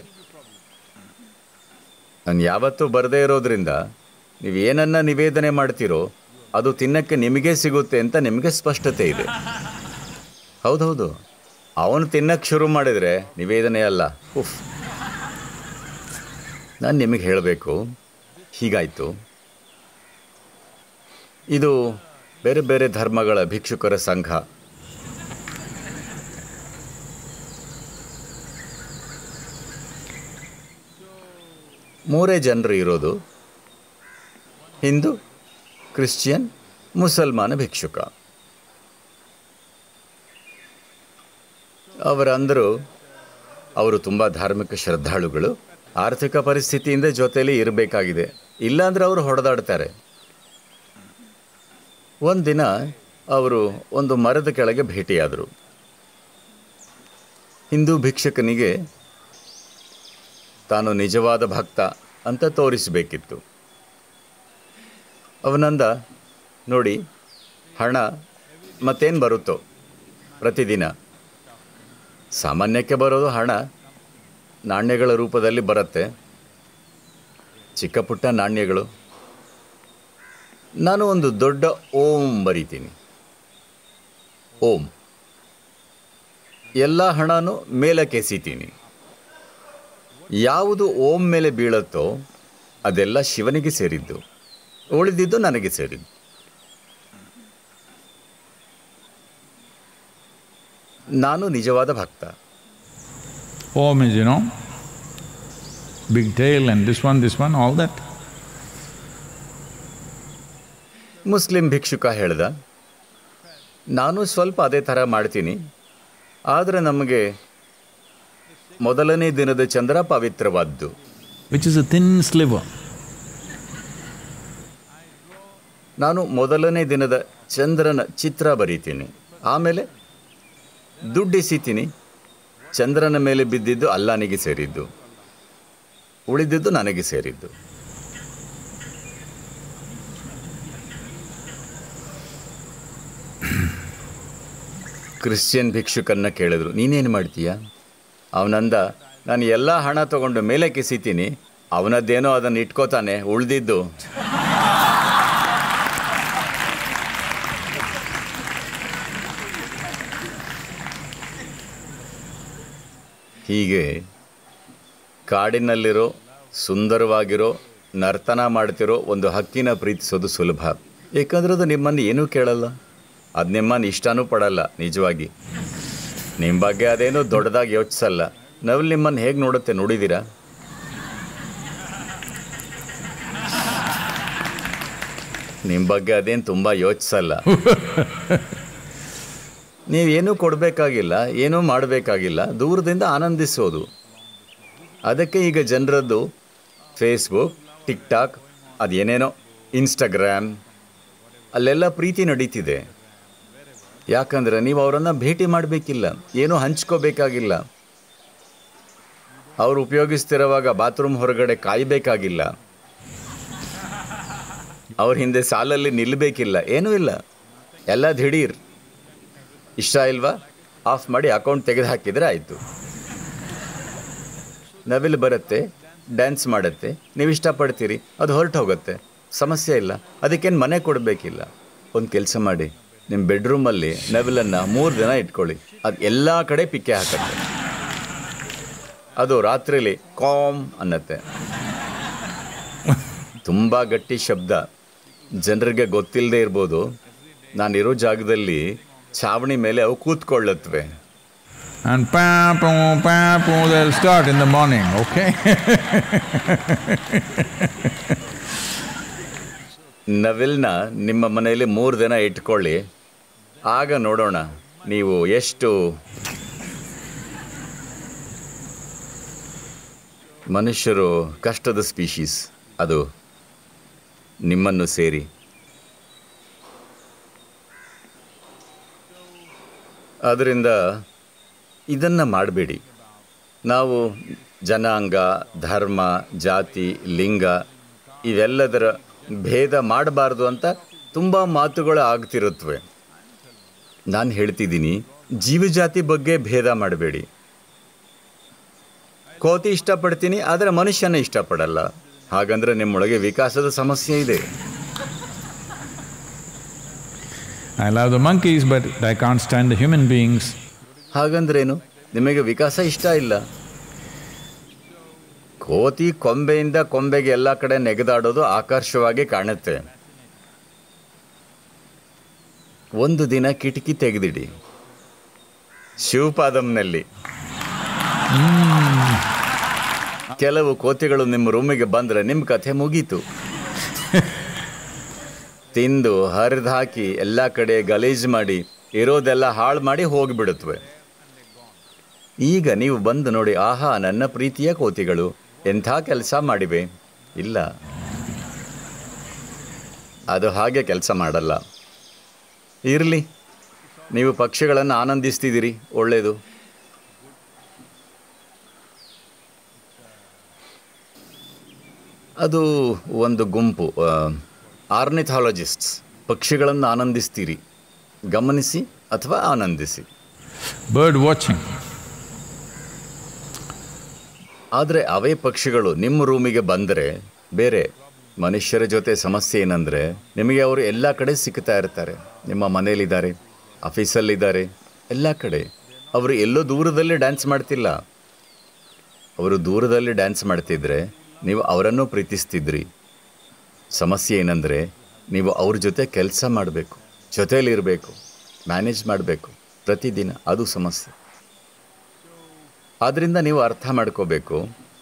ನಾನು ಯಾವತ್ತೂ ಬರದೇ ಇರೋದ್ರಿಂದ ನೀವು ಏನನ್ನ ನಿವೇದನೆ ಮಾಡ್ತೀರೋ ಅದು ತಿನ್ನಕ್ಕೆ ನಿಮಗೇ ಸಿಗುತ್ತೆ ಅಂತ ನಿಮಗೆ ಸ್ಪಷ್ಟತೆ ಇದೆ ಹೌದೌದು ಅವನು ತಿನ್ನಕ್ಕೆ ಶುರು ಮಾಡಿದರೆ ನಿವೇದನೆ ಅಲ್ಲ ಉಫ್ ನಾನು ನಿಮಗೆ ಹೇಳಬೇಕು ಹೀಗಾಯಿತು ಇದು ಬೇರೆ ಬೇರೆ ಧರ್ಮಗಳ ಭಿಕ್ಷುಕರ ಸಂಘ ಮೂರೇ ಜನರು ಇರೋದು ಹಿಂದೂ ಕ್ರಿಶ್ಚಿಯನ್ ಮುಸಲ್ಮಾನ ಭಿಕ್ಷುಕ ಅವರಂದರು ಅವರು ತುಂಬ ಧಾರ್ಮಿಕ ಶ್ರದ್ಧಾಳುಗಳು ಆರ್ಥಿಕ ಪರಿಸ್ಥಿತಿಯಿಂದ ಜೊತೆಯಲ್ಲಿ ಇರಬೇಕಾಗಿದೆ ಇಲ್ಲಾಂದ್ರೆ ಅವರು ಹೊಡೆದಾಡ್ತಾರೆ ಒಂದಿನ ಅವರು ಒಂದು ಮರದ ಕೆಳಗೆ ಭೇಟಿಯಾದರು ಹಿಂದೂ ಭಿಕ್ಷಕನಿಗೆ ತಾನು ನಿಜವಾದ ಭಕ್ತ ಅಂತ ತೋರಿಸಬೇಕಿತ್ತು ಅವನಂದ ನೋಡಿ ಹಣ ಮತ್ತೇನು ಬರುತ್ತೋ ಪ್ರತಿದಿನ ಸಾಮಾನ್ಯಕ್ಕೆ ಬರೋದು ಹಣ ನಾಣ್ಯಗಳ ರೂಪದಲ್ಲಿ ಬರುತ್ತೆ ಚಿಕ್ಕ ಪುಟ್ಟ ನಾಣ್ಯಗಳು ನಾನು ಒಂದು ದೊಡ್ಡ ಓಂ ಬರಿತೀನಿ ಓಂ ಎಲ್ಲ ಹಣನೂ ಮೇಲಕ್ಕೆ ಎಸಿತೀನಿ ಯಾವುದು ಓಂ ಮೇಲೆ ಬೀಳುತ್ತೋ ಅದೆಲ್ಲ ಶಿವನಿಗೆ ಸೇರಿದ್ದು ಉಳಿದಿದ್ದು ನನಗೆ ಸೇರಿದ್ದು ನಾನು ನಿಜವಾದ ಭಕ್ತ Om is, you know, big tail and this one, this one, all that. ಮುಸ್ಲಿಂ ಭಿಕ್ಷುಕ ಹೇಳ್ದ ನಾನು ಸ್ವಲ್ಪ ಅದೇ ಥರ ಮಾಡ್ತೀನಿ ಆದರೆ ನಮಗೆ ಮೊದಲನೇ ದಿನದ ಚಂದ್ರ ಪವಿತ್ರವಾದ್ದು which is a thin sliver. ನಾನು ಮೊದಲನೇ ದಿನದ ಚಂದ್ರನ ಚಿತ್ರ ಬರೀತೀನಿ ಆಮೇಲೆ ದುಡ್ಡಿಸಿತೀನಿ ಚಂದ್ರನ ಮೇಲೆ ಬಿದ್ದಿದ್ದು ಅಲ್ಲಾನಿಗೆ ಸೇರಿದ್ದು ಉಳಿದಿದ್ದು ನನಗೆ ಸೇರಿದ್ದು ಕ್ರಿಶ್ಚಿಯನ್ ಭಿಕ್ಷುಕನ್ನ ಕೇಳಿದ್ರು ನೀನೇನು ಮಾಡ್ತೀಯ ಅವನಂದ ನಾನು ಎಲ್ಲ ಹಣ ತಗೊಂಡು ಮೇಲೆ ಕಿಸಿತೀನಿ ಅವನದ್ದೇನೋ ಅದನ್ನು ಇಟ್ಕೋತಾನೆ ಉಳ್ದಿದ್ದು ಹೀಗೆ ಕಾಡಿನಲ್ಲಿರೋ ಸುಂದರವಾಗಿರೋ ನರ್ತನ ಮಾಡ್ತಿರೋ ಒಂದು ಹಕ್ಕಿನ ಪ್ರೀತಿಸೋದು ಸುಲಭ ಏಕೆಂದ್ರೆ ಅದು ನಿಮ್ಮನ್ನು ಏನೂ ಕೇಳಲ್ಲ ಅದು ನಿಮ್ಮನ್ನು ಇಷ್ಟನೂ ಪಡಲ್ಲ ನಿಜವಾಗಿ ನಿಮ್ಮ ಬಗ್ಗೆ ಅದೇನೂ ದೊಡ್ಡದಾಗಿ ಯೋಚಿಸಲ್ಲ ನವಿಲು ನಿಮ್ಮನ್ನು ಹೇಗೆ ನೋಡುತ್ತೆ ನೋಡಿದ್ದೀರಾ ನಿಮ್ಮ ಬಗ್ಗೆ ಅದೇನು ತುಂಬ ಯೋಚಿಸಲ್ಲ ನೀವೇನೂ ಕೊಡಬೇಕಾಗಿಲ್ಲ ಏನೂ ಮಾಡಬೇಕಾಗಿಲ್ಲ ದೂರದಿಂದ ಆನಂದಿಸೋದು ಅದಕ್ಕೆ ಈಗ ಜನರದ್ದು ಫೇಸ್ಬುಕ್ ಟಿಕ್ ಟಾಕ್ ಅದೇನೇನೋ ಇನ್ಸ್ಟಾಗ್ರಾಮ್ ಅಲ್ಲೆಲ್ಲ ಪ್ರೀತಿ ನಡೀತಿದೆ ಯಾಕಂದರೆ ನೀವು ಅವರನ್ನು ಭೇಟಿ ಮಾಡಬೇಕಿಲ್ಲ ಏನೂ ಹಂಚ್ಕೋಬೇಕಾಗಿಲ್ಲ ಅವರು ಉಪಯೋಗಿಸ್ತಿರುವಾಗ ಬಾತ್ರೂಮ್ ಹೊರಗಡೆ ಕಾಯಬೇಕಾಗಿಲ್ಲ ಅವ್ರ ಹಿಂದೆ ಸಾಲಲ್ಲಿ ನಿಲ್ಲಬೇಕಿಲ್ಲ ಏನೂ ಇಲ್ಲ ಎಲ್ಲ ದಿಢೀರ್ ಇಷ್ಟ ಇಲ್ವಾ ಆಫ್ ಮಾಡಿ ಅಕೌಂಟ್ ತೆಗೆದು ಹಾಕಿದರೆ ಆಯಿತು ನವಿಲು ಬರುತ್ತೆ ಡ್ಯಾನ್ಸ್ ಮಾಡುತ್ತೆ ನೀವು ಇಷ್ಟಪಡ್ತೀರಿ ಅದು ಹೊರಟು ಹೋಗುತ್ತೆ ಸಮಸ್ಯೆ ಇಲ್ಲ ಅದಕ್ಕೇನು ಮನೆ ಕೊಡಬೇಕಿಲ್ಲ ಒಂದು ಕೆಲಸ ಮಾಡಿ ನಿಮ್ಮ ಬೆಡ್ರೂಮಲ್ಲಿ ನವಿಲನ್ನು ಮೂರು ದಿನ ಇಟ್ಕೊಳ್ಳಿ ಅದು ಎಲ್ಲ ಕಡೆ ಪಿಕ್ಕೆ ಹಾಕತ್ತೆ ಅದು ರಾತ್ರಿಲಿ ಕಾಮ್ ಅನ್ನತ್ತೆ ತುಂಬ ಗಟ್ಟಿ ಶಬ್ದ ಜನರಿಗೆ ಗೊತ್ತಿಲ್ಲದೆ ಇರ್ಬೋದು ನಾನಿರೋ ಜಾಗದಲ್ಲಿ ಛಾವಣಿ ಮೇಲೆ ಅವು ಕೂತ್ಕೊಳ್ಳತ್ವೆ And papu, papu, they'll start in the morning, okay? ನವಿಲ್ನ ನಿಮ್ಮ ಮನೆಯಲ್ಲಿ ಮೂರು ದಿನ ಇಟ್ಕೊಳ್ಳಿ ಆಗ ನೋಡೋಣ ನೀವು ಎಷ್ಟು ಮನುಷ್ಯರು ಕಷ್ಟದ ಸ್ಪೀಶೀಸ್ ಅದು ನಿಮ್ಮನ್ನು ಸೇರಿ ಆದ್ದರಿಂದ ಇದನ್ನು ಮಾಡಬೇಡಿ ನಾವು ಜನಾಂಗ ಧರ್ಮ ಜಾತಿ ಲಿಂಗ ಇವೆಲ್ಲದರ ಭೇದ ಮಾಡಬಾರ್ದು ಅಂತ ತುಂಬ ಮಾತುಗಳು ಆಗ್ತಿರುತ್ತವೆ ನಾನು ಹೇಳ್ತಿದ್ದೀನಿ ಜೀವಜಾತಿ ಬಗ್ಗೆ ಭೇದ ಮಾಡಬೇಡಿ ಕೋತಿ ಇಷ್ಟಪಡ್ತೀನಿ ಆದರೆ ಮನುಷ್ಯನ ಇಷ್ಟಪಡಲ್ಲ ಹಾಗಂದ್ರೆ ನಿಮ್ಮೊಳಗೆ ವಿಕಾಸದ ಸಮಸ್ಯೆ ಇದೆ I love the monkeys, but I can't stand the human beings. ಹಾಗಂದ್ರೇನು ನಿಮಗೆ ವಿಕಾಸ ಇಷ್ಟ ಇಲ್ಲ ಕೋತಿ ಕೊಂಬೆಯಿಂದ ಕೊಂಬೆಗೆ ಎಲ್ಲ ಕಡೆ ನೆಗೆದಾಡೋದು ಆಕರ್ಷವಾಗಿ ಕಾಣುತ್ತೆ ಒಂದು ದಿನ ಕಿಟಕಿ ತೆಗೆದಿಡಿ ಶಿವಪಾದಂನಲ್ಲಿ ಕೆಲವು ಕೋತಿಗಳು ನಿಮ್ಮ ರೂಮಿಗೆ ಬಂದರೆ ನಿಮ್ಮ ಕಥೆ ಮುಗೀತು ತಿಂದು ಹರಿದು ಹಾಕಿ ಎಲ್ಲ ಕಡೆ ಗಲೀಜು ಮಾಡಿ ಇರೋದೆಲ್ಲ ಹಾಳು ಮಾಡಿ ಹೋಗಿಬಿಡುತ್ತವೆ ಈಗ ನೀವು ಬಂದು ನೋಡಿ ಆಹಾ ನನ್ನ ಪ್ರೀತಿಯ ಕೋತಿಗಳು ಎಂಥ ಕೆಲಸ ಮಾಡಿವೆ ಇಲ್ಲ ಅದು ಹಾಗೆ ಕೆಲಸ ಮಾಡಲ್ಲ ಇರಲಿ ನೀವು ಪಕ್ಷಿಗಳನ್ನು ಆನಂದಿಸ್ತಿದ್ದೀರಿ ಒಳ್ಳೆಯದು ಅದು ಒಂದು ಗುಂಪು ಆರ್ನಿಥಾಲಜಿಸ್ಟ್ಸ್ ಪಕ್ಷಿಗಳನ್ನು ಆನಂದಿಸ್ತೀರಿ ಗಮನಿಸಿ ಅಥವಾ ಆನಂದಿಸಿ Bird watching. ಆದರೆ ಅವೇ ಪಕ್ಷಿಗಳು ನಿಮ್ಮ ರೂಮಿಗೆ ಬಂದರೆ ಬೇರೆ ಮನುಷ್ಯರ ಜೊತೆ ಸಮಸ್ಯೆ ಏನಂದರೆ ನಿಮಗೆ ಅವರು ಎಲ್ಲ ಕಡೆ ಸಿಗ್ತಾ ಇರ್ತಾರೆ ನಿಮ್ಮ ಮನೇಲಿದ್ದಾರೆ ಆಫೀಸಲ್ಲಿದ್ದಾರೆ ಎಲ್ಲ ಕಡೆ ಅವರು ಎಲ್ಲೋ ದೂರದಲ್ಲಿ ಡ್ಯಾನ್ಸ್ ಮಾಡ್ತಿಲ್ಲ ಅವರು ದೂರದಲ್ಲಿ ಡ್ಯಾನ್ಸ್ ಮಾಡ್ತಿದ್ರೆ ನೀವು ಅವರನ್ನು ಪ್ರೀತಿಸ್ತಿದ್ರಿ ಸಮಸ್ಯೆ ಏನಂದರೆ ನೀವು ಅವ್ರ ಜೊತೆ ಕೆಲಸ ಮಾಡಬೇಕು ಜೊತೆಯಲ್ಲಿರಬೇಕು ಮ್ಯಾನೇಜ್ ಮಾಡಬೇಕು ಪ್ರತಿದಿನ ಅದು ಸಮಸ್ಯೆ ಆದ್ದರಿಂದ ನೀವು ಅರ್ಥ ಮಾಡ್ಕೋಬೇಕು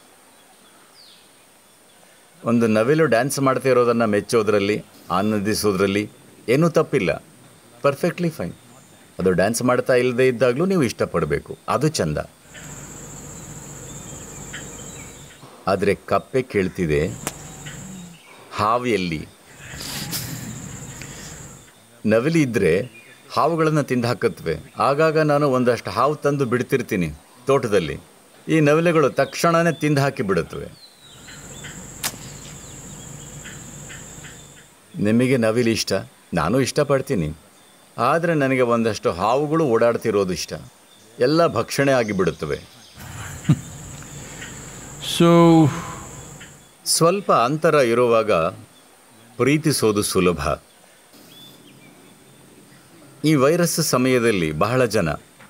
ಒಂದು ನವಿಲು ಡ್ಯಾನ್ಸ್ ಮಾಡ್ತಾ ಇರೋದನ್ನು ಮೆಚ್ಚೋದ್ರಲ್ಲಿ ಆನಂದಿಸೋದ್ರಲ್ಲಿ ಏನೂ ತಪ್ಪಿಲ್ಲ ಪರ್ಫೆಕ್ಟ್ಲಿ ಫೈನ್ ಅದು ಡ್ಯಾನ್ಸ್ ಮಾಡ್ತಾ ಇಲ್ಲದೆ ಇದ್ದಾಗಲೂ ನೀವು ಇಷ್ಟಪಡಬೇಕು ಅದು ಚಂದ ಆದರೆ ಕಪ್ಪೆ ಕೇಳ್ತಿದೆ ಹಾವು ಎಲ್ಲಿ ನವಿಲಿ ಇದ್ದರೆ ಹಾವುಗಳನ್ನು ತಿಂದು ಹಾಕತ್ವೆ ಆಗಾಗ ನಾನು ಒಂದಷ್ಟು ಹಾವು ತಂದು ಬಿಡ್ತಿರ್ತೀನಿ ತೋಟದಲ್ಲಿ ಈ ನವಿಲೆಗಳು ತಕ್ಷಣನೇ ತಿಂದು ಹಾಕಿ ಬಿಡುತ್ತವೆ ನಿಮಗೆ ನವಿಲಿ ಇಷ್ಟ ನಾನು ಇಷ್ಟಪಡ್ತೀನಿ ಆದರೆ ನನಗೆ ಒಂದಷ್ಟು ಹಾವುಗಳು ಓಡಾಡ್ತಿರೋದು ಇಷ್ಟ ಎಲ್ಲ ಭಕ್ಷಣೆ ಆಗಿಬಿಡುತ್ತವೆ So, ಸ್ವಲ್ಪ ಅಂತರ ಇರುವಾಗ ಪ್ರೀತಿಸೋದು ಸುಲಭ ಈ ವೈರಸ್ ಸಮಯದಲ್ಲಿ ಬಹಳ ಜನ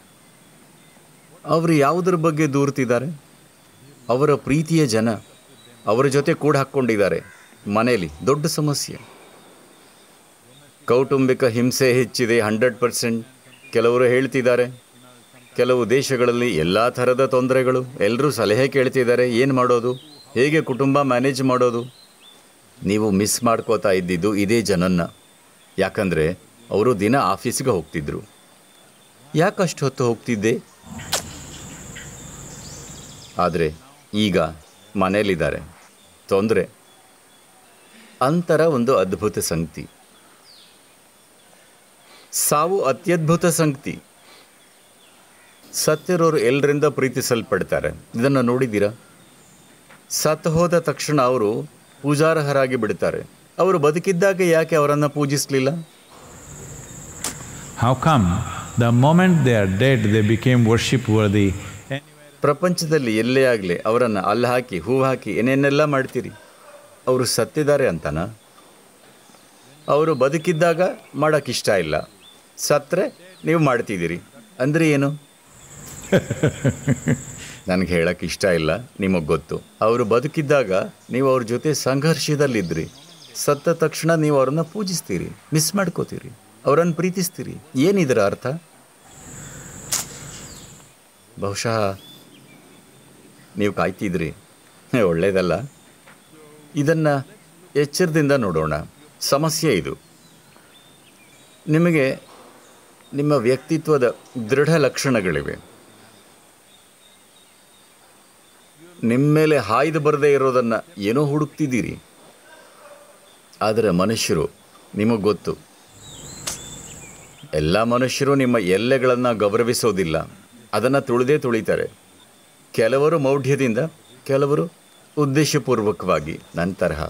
ಅವರು ಯಾವುದರ ಬಗ್ಗೆ ದೂರ್ತಿದ್ದಾರೆ ಅವರ ಪ್ರೀತಿಯ ಜನ ಅವರ ಜೊತೆ ಕೂಡ ಹಾಕ್ಕೊಂಡಿದ್ದಾರೆ ಮನೆಯಲ್ಲಿ ದೊಡ್ಡ ಸಮಸ್ಯೆ ಕೌಟುಂಬಿಕ ಹಿಂಸೆ ಹೆಚ್ಚಿದೆ ಹಂಡ್ರೆಡ್ ಪರ್ಸೆಂಟ್ ಕೆಲವರು ಹೇಳ್ತಿದ್ದಾರೆ ಕೆಲವು ದೇಶಗಳಲ್ಲಿ ಎಲ್ಲ ಥರದ ತೊಂದರೆಗಳು ಎಲ್ಲರೂ ಸಲಹೆ ಕೇಳ್ತಿದ್ದಾರೆ ಏನು ಮಾಡೋದು ಹೇಗೆ ಕುಟುಂಬ ಮ್ಯಾನೇಜ್ ಮಾಡೋದು ನೀವು ಮಿಸ್ ಮಾಡ್ಕೋತಾ ಇದ್ದಿದ್ದು ಇದೇ ಜನನ್ನ ಯಾಕಂದರೆ ಅವರು ದಿನ ಆಫೀಸ್ಗೆ ಹೋಗ್ತಿದ್ರು ಯಾಕಷ್ಟು ಹೊತ್ತು ಹೋಗ್ತಿದ್ದೆ ಆದರೆ ಈಗ ಮನೇಲಿದ್ದಾರೆ ತೊಂದರೆ ಅಂತರ ಒಂದು ಅದ್ಭುತ ಸಂಗತಿ ಸಾವು ಅತ್ಯದ್ಭುತ ಸಂಗತಿ ಸತ್ತಿರೋರು ಎಲ್ಲರಿಂದ ಪ್ರೀತಿಸಲ್ಪಡ್ತಾರೆ ಇದನ್ನು ನೋಡಿದ್ದೀರಾ ಸತ್ತು ಹೋದ ತಕ್ಷಣ ಅವರು ಪೂಜಾರ್ಹರಾಗಿ ಬಿಡ್ತಾರೆ ಅವರು ಬದುಕಿದ್ದಾಗ ಯಾಕೆ ಅವರನ್ನು ಪೂಜಿಸಲಿಲ್ಲ how come the moment they are dead, they became worship worthy? ಪ್ರಪಂಚದಲ್ಲಿ ಎಲ್ಲೇ ಆಗಲಿ ಅವರನ್ನು ಅಲ್ಲಿ ಹಾಕಿ ಹೂ ಹಾಕಿ ಏನೇನೆಲ್ಲ ಮಾಡ್ತೀರಿ ಅವರು ಸತ್ತಿದ್ದಾರೆ ಅಂತನಾ ಅವರು ಬದುಕಿದ್ದಾಗ ಮಾಡೋಕ್ಕಿಷ್ಟ ಇಲ್ಲ ಸತ್ತರೆ ನೀವು ಮಾಡ್ತಿದ್ದೀರಿ ಅಂದರೆ ಏನು ನನಗೆ ಹೇಳಕ್ಕೆ ಇಷ್ಟ ಇಲ್ಲ ನಿಮಗೆ ಗೊತ್ತು ಅವರು ಬದುಕಿದ್ದಾಗ ನೀವು ಅವ್ರ ಜೊತೆ ಸಂಘರ್ಷದಲ್ಲಿದ್ರಿ ಸತ್ತ ತಕ್ಷಣ ನೀವು ಅವ್ರನ್ನ ಪೂಜಿಸ್ತೀರಿ ಮಿಸ್ ಮಾಡ್ಕೋತೀರಿ ಅವರನ್ನು ಪ್ರೀತಿಸ್ತೀರಿ ಏನಿದರ ಅರ್ಥ ಬಹುಶಃ ನೀವು ಕಾಯ್ತಿದ್ರಿ ಹೇ, ಒಳ್ಳೇದಲ್ಲ ಇದನ್ನು ಎಚ್ಚರದಿಂದ ನೋಡೋಣ ಸಮಸ್ಯೆ ಇದು ನಿಮಗೆ ನಿಮ್ಮ ವ್ಯಕ್ತಿತ್ವದ ದೃಢ ಲಕ್ಷಣಗಳಿವೆ ನಿಮ್ಮ ಮೇಲೆ ಹಾಯ್ದು ಬರದೇ ಇರೋದನ್ನು ಏನೋ ಹುಡುಕ್ತಿದ್ದೀರಿ ಆದರೆ ಮನುಷ್ಯರು ನಿಮಗೆ ಗೊತ್ತು ಎಲ್ಲ ಮನುಷ್ಯರು ನಿಮ್ಮ ಎಲ್ಲೆಗಳನ್ನು ಗೌರವಿಸೋದಿಲ್ಲ ಅದನ್ನು ತುಳಿದೇ ತುಳಿತಾರೆ ಕೆಲವರು ಮೌಢ್ಯದಿಂದ ಕೆಲವರು ಉದ್ದೇಶಪೂರ್ವಕವಾಗಿ ನನ್ನ ತರಹ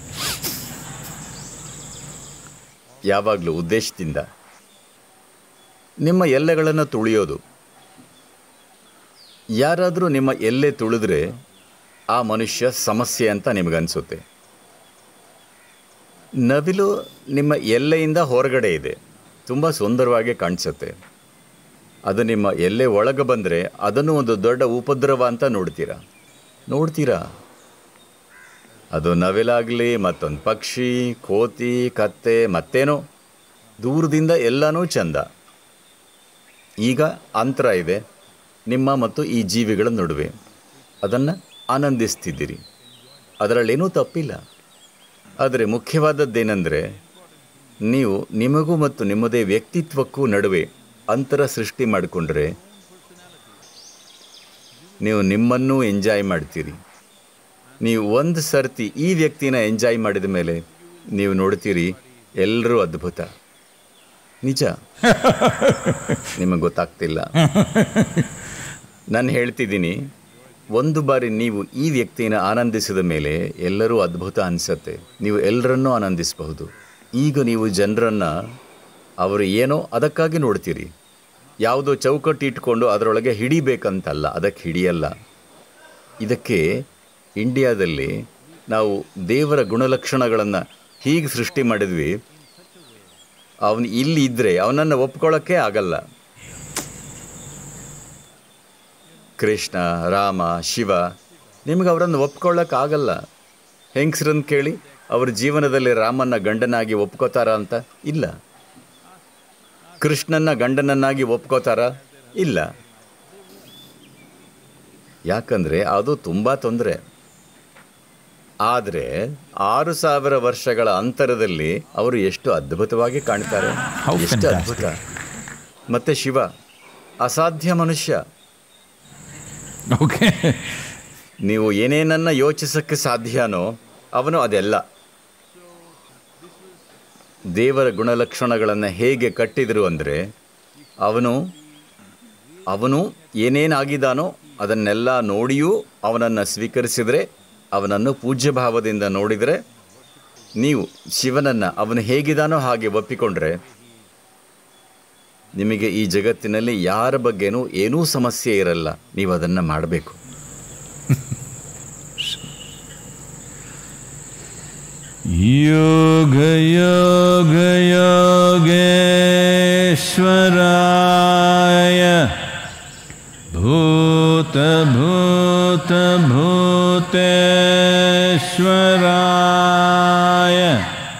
ಯಾವಾಗಲೂ ಉದ್ದೇಶದಿಂದ ನಿಮ್ಮ ಎಲ್ಲೆಗಳನ್ನು ತುಳಿಯೋದು ಯಾರಾದರೂ ನಿಮ್ಮ ಎಲ್ಲೆ ತುಳಿದ್ರೆ ಆ ಮನುಷ್ಯ ಸಮಸ್ಯೆ ಅಂತ ನಿಮಗನ್ಸುತ್ತೆ ನವಿಲು ನಿಮ್ಮ ಎಲ್ಲೆಯಿಂದ ಹೊರಗಡೆ ಇದೆ ತುಂಬ ಸುಂದರವಾಗಿ ಕಾಣಿಸುತ್ತೆ ಅದು ನಿಮ್ಮ ಎಲ್ಲೆ ಒಳಗೆ ಬಂದರೆ ಅದನ್ನು ಒಂದು ದೊಡ್ಡ ಉಪದ್ರವ ಅಂತ ನೋಡ್ತೀರಾ ನೋಡ್ತೀರಾ ಅದು ನವಿಲಾಗಲಿ ಮತ್ತೊಂದು ಪಕ್ಷಿ ಕೋತಿ ಕತ್ತೆ ಮತ್ತೇನೋ ದೂರದಿಂದ ಎಲ್ಲನೂ ಚಂದ ಈಗ ಅಂತರ ಇದೆ ನಿಮ್ಮ ಮತ್ತು ಈ ಜೀವಿಗಳ ನಡುವೆ ಅದನ್ನು ಆನಂದಿಸ್ತಿದ್ದೀರಿ ಅದರಲ್ಲೇನೂ ತಪ್ಪಿಲ್ಲ ಆದರೆ ಮುಖ್ಯವಾದದ್ದೇನೆಂದರೆ ನೀವು ನಿಮಗೂ ಮತ್ತು ನಿಮ್ಮದೇ ವ್ಯಕ್ತಿತ್ವಕ್ಕೂ ನಡುವೆ ಅಂತರ ಸೃಷ್ಟಿ ಮಾಡಿಕೊಂಡ್ರೆ ನೀವು ನಿಮ್ಮನ್ನೂ ಎಂಜಾಯ್ ಮಾಡ್ತೀರಿ ನೀವು ಒಂದು ಸರ್ತಿ ಈ ವ್ಯಕ್ತಿನ ಎಂಜಾಯ್ ಮಾಡಿದ ಮೇಲೆ ನೀವು ನೋಡ್ತೀರಿ ಎಲ್ಲರೂ ಅದ್ಭುತ ನಿಜ ನಿಮಗೆ ಗೊತ್ತಾಗ್ತಿಲ್ಲ ನಾನು ಹೇಳ್ತಿದ್ದೀನಿ ಒಂದು ಬಾರಿ ನೀವು ಈ ವ್ಯಕ್ತಿನ ಆನಂದಿಸಿದ ಮೇಲೆ ಎಲ್ಲರೂ ಅದ್ಭುತ ಅನಿಸತ್ತೆ ನೀವು ಎಲ್ಲರನ್ನೂ ಆನಂದಿಸಬಹುದು ಈಗ ನೀವು ಜನರನ್ನು ಅವರು ಏನೋ ಅದಕ್ಕಾಗಿ ನೋಡ್ತೀರಿ ಯಾವುದೋ ಚೌಕಟ್ಟು ಇಟ್ಕೊಂಡು ಅದರೊಳಗೆ ಹಿಡಿಬೇಕಂತಲ್ಲ ಅದಕ್ಕೆ ಹಿಡಿಯಲ್ಲ ಇದಕ್ಕೆ ಇಂಡಿಯಾದಲ್ಲಿ ನಾವು ದೇವರ ಗುಣಲಕ್ಷಣಗಳನ್ನು ಹೀಗೆ ಸೃಷ್ಟಿ ಮಾಡಿದ್ವಿ ಅವನು ಇಲ್ಲಿ ಇದ್ದರೆ ಅವನನ್ನು ಒಪ್ಕೊಳ್ಳೋಕ್ಕೆ ಆಗಲ್ಲ ಕೃಷ್ಣ ರಾಮ ಶಿವ ನಿಮಗೆ ಅವರನ್ನು ಒಪ್ಕೊಳ್ಳೋಕ್ಕಾಗಲ್ಲ ಹೆಂಗಸ್ರನ್ನ ಕೇಳಿ ಅವ್ರ ಜೀವನದಲ್ಲಿ ರಾಮನ್ನ ಗಂಡನಾಗಿ ಒಪ್ಕೋತಾರ ಅಂತ ಇಲ್ಲ ಕೃಷ್ಣನ್ನ ಗಂಡನನ್ನಾಗಿ ಒಪ್ಕೋತಾರ ಇಲ್ಲ ಯಾಕಂದರೆ ಅದು ತುಂಬ ತೊಂದರೆ ಆದರೆ ಆರು ಸಾವಿರ ವರ್ಷಗಳ ಅಂತರದಲ್ಲಿ ಅವರು ಎಷ್ಟು ಅದ್ಭುತವಾಗಿ ಕಾಣ್ತಾರೆ How ಎಷ್ಟು fantastic. ಅದ್ಭುತ ಮತ್ತೆ ಶಿವ ಅಸಾಧ್ಯ ಮನುಷ್ಯ Okay. ನೀವು ಏನೇನನ್ನ ಯೋಚಿಸಕ್ಕೆ ಸಾಧ್ಯನೋ ಅವನು ಅದೆಲ್ಲ ದೇವರ ಗುಣಲಕ್ಷಣಗಳನ್ನು ಹೇಗೆ ಕಟ್ಟಿದರು ಅಂದರೆ ಅವನು ಅವನು ಏನೇನಾಗಿದ್ದಾನೋ ಅದನ್ನೆಲ್ಲ ನೋಡಿಯೂ ಅವನನ್ನು ಸ್ವೀಕರಿಸಿದರೆ ಅವನನ್ನು ಪೂಜ್ಯ ಭಾವದಿಂದ ನೋಡಿದರೆ ನೀವು ಶಿವನನ್ನು ಅವನು ಹೇಗಿದ್ದಾನೋ ಹಾಗೆ ಒಪ್ಪಿಕೊಂಡ್ರೆ ನಿಮಗೆ ಈ ಜಗತ್ತಿನಲ್ಲಿ ಯಾರ ಬಗ್ಗೆನೂ ಏನೂ ಸಮಸ್ಯೆ ಇರಲ್ಲ ನೀವು ಅದನ್ನು ಮಾಡಬೇಕು योगयोगयोगेश्वराय भूतभूतभूतेश्वराय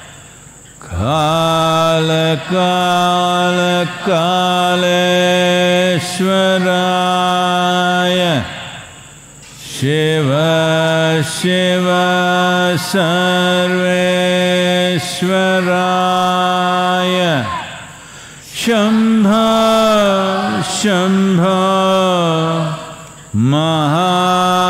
कालकालकालेश्वराय शिव शिव सर्वेश्वराय शम्भ शम्भ महा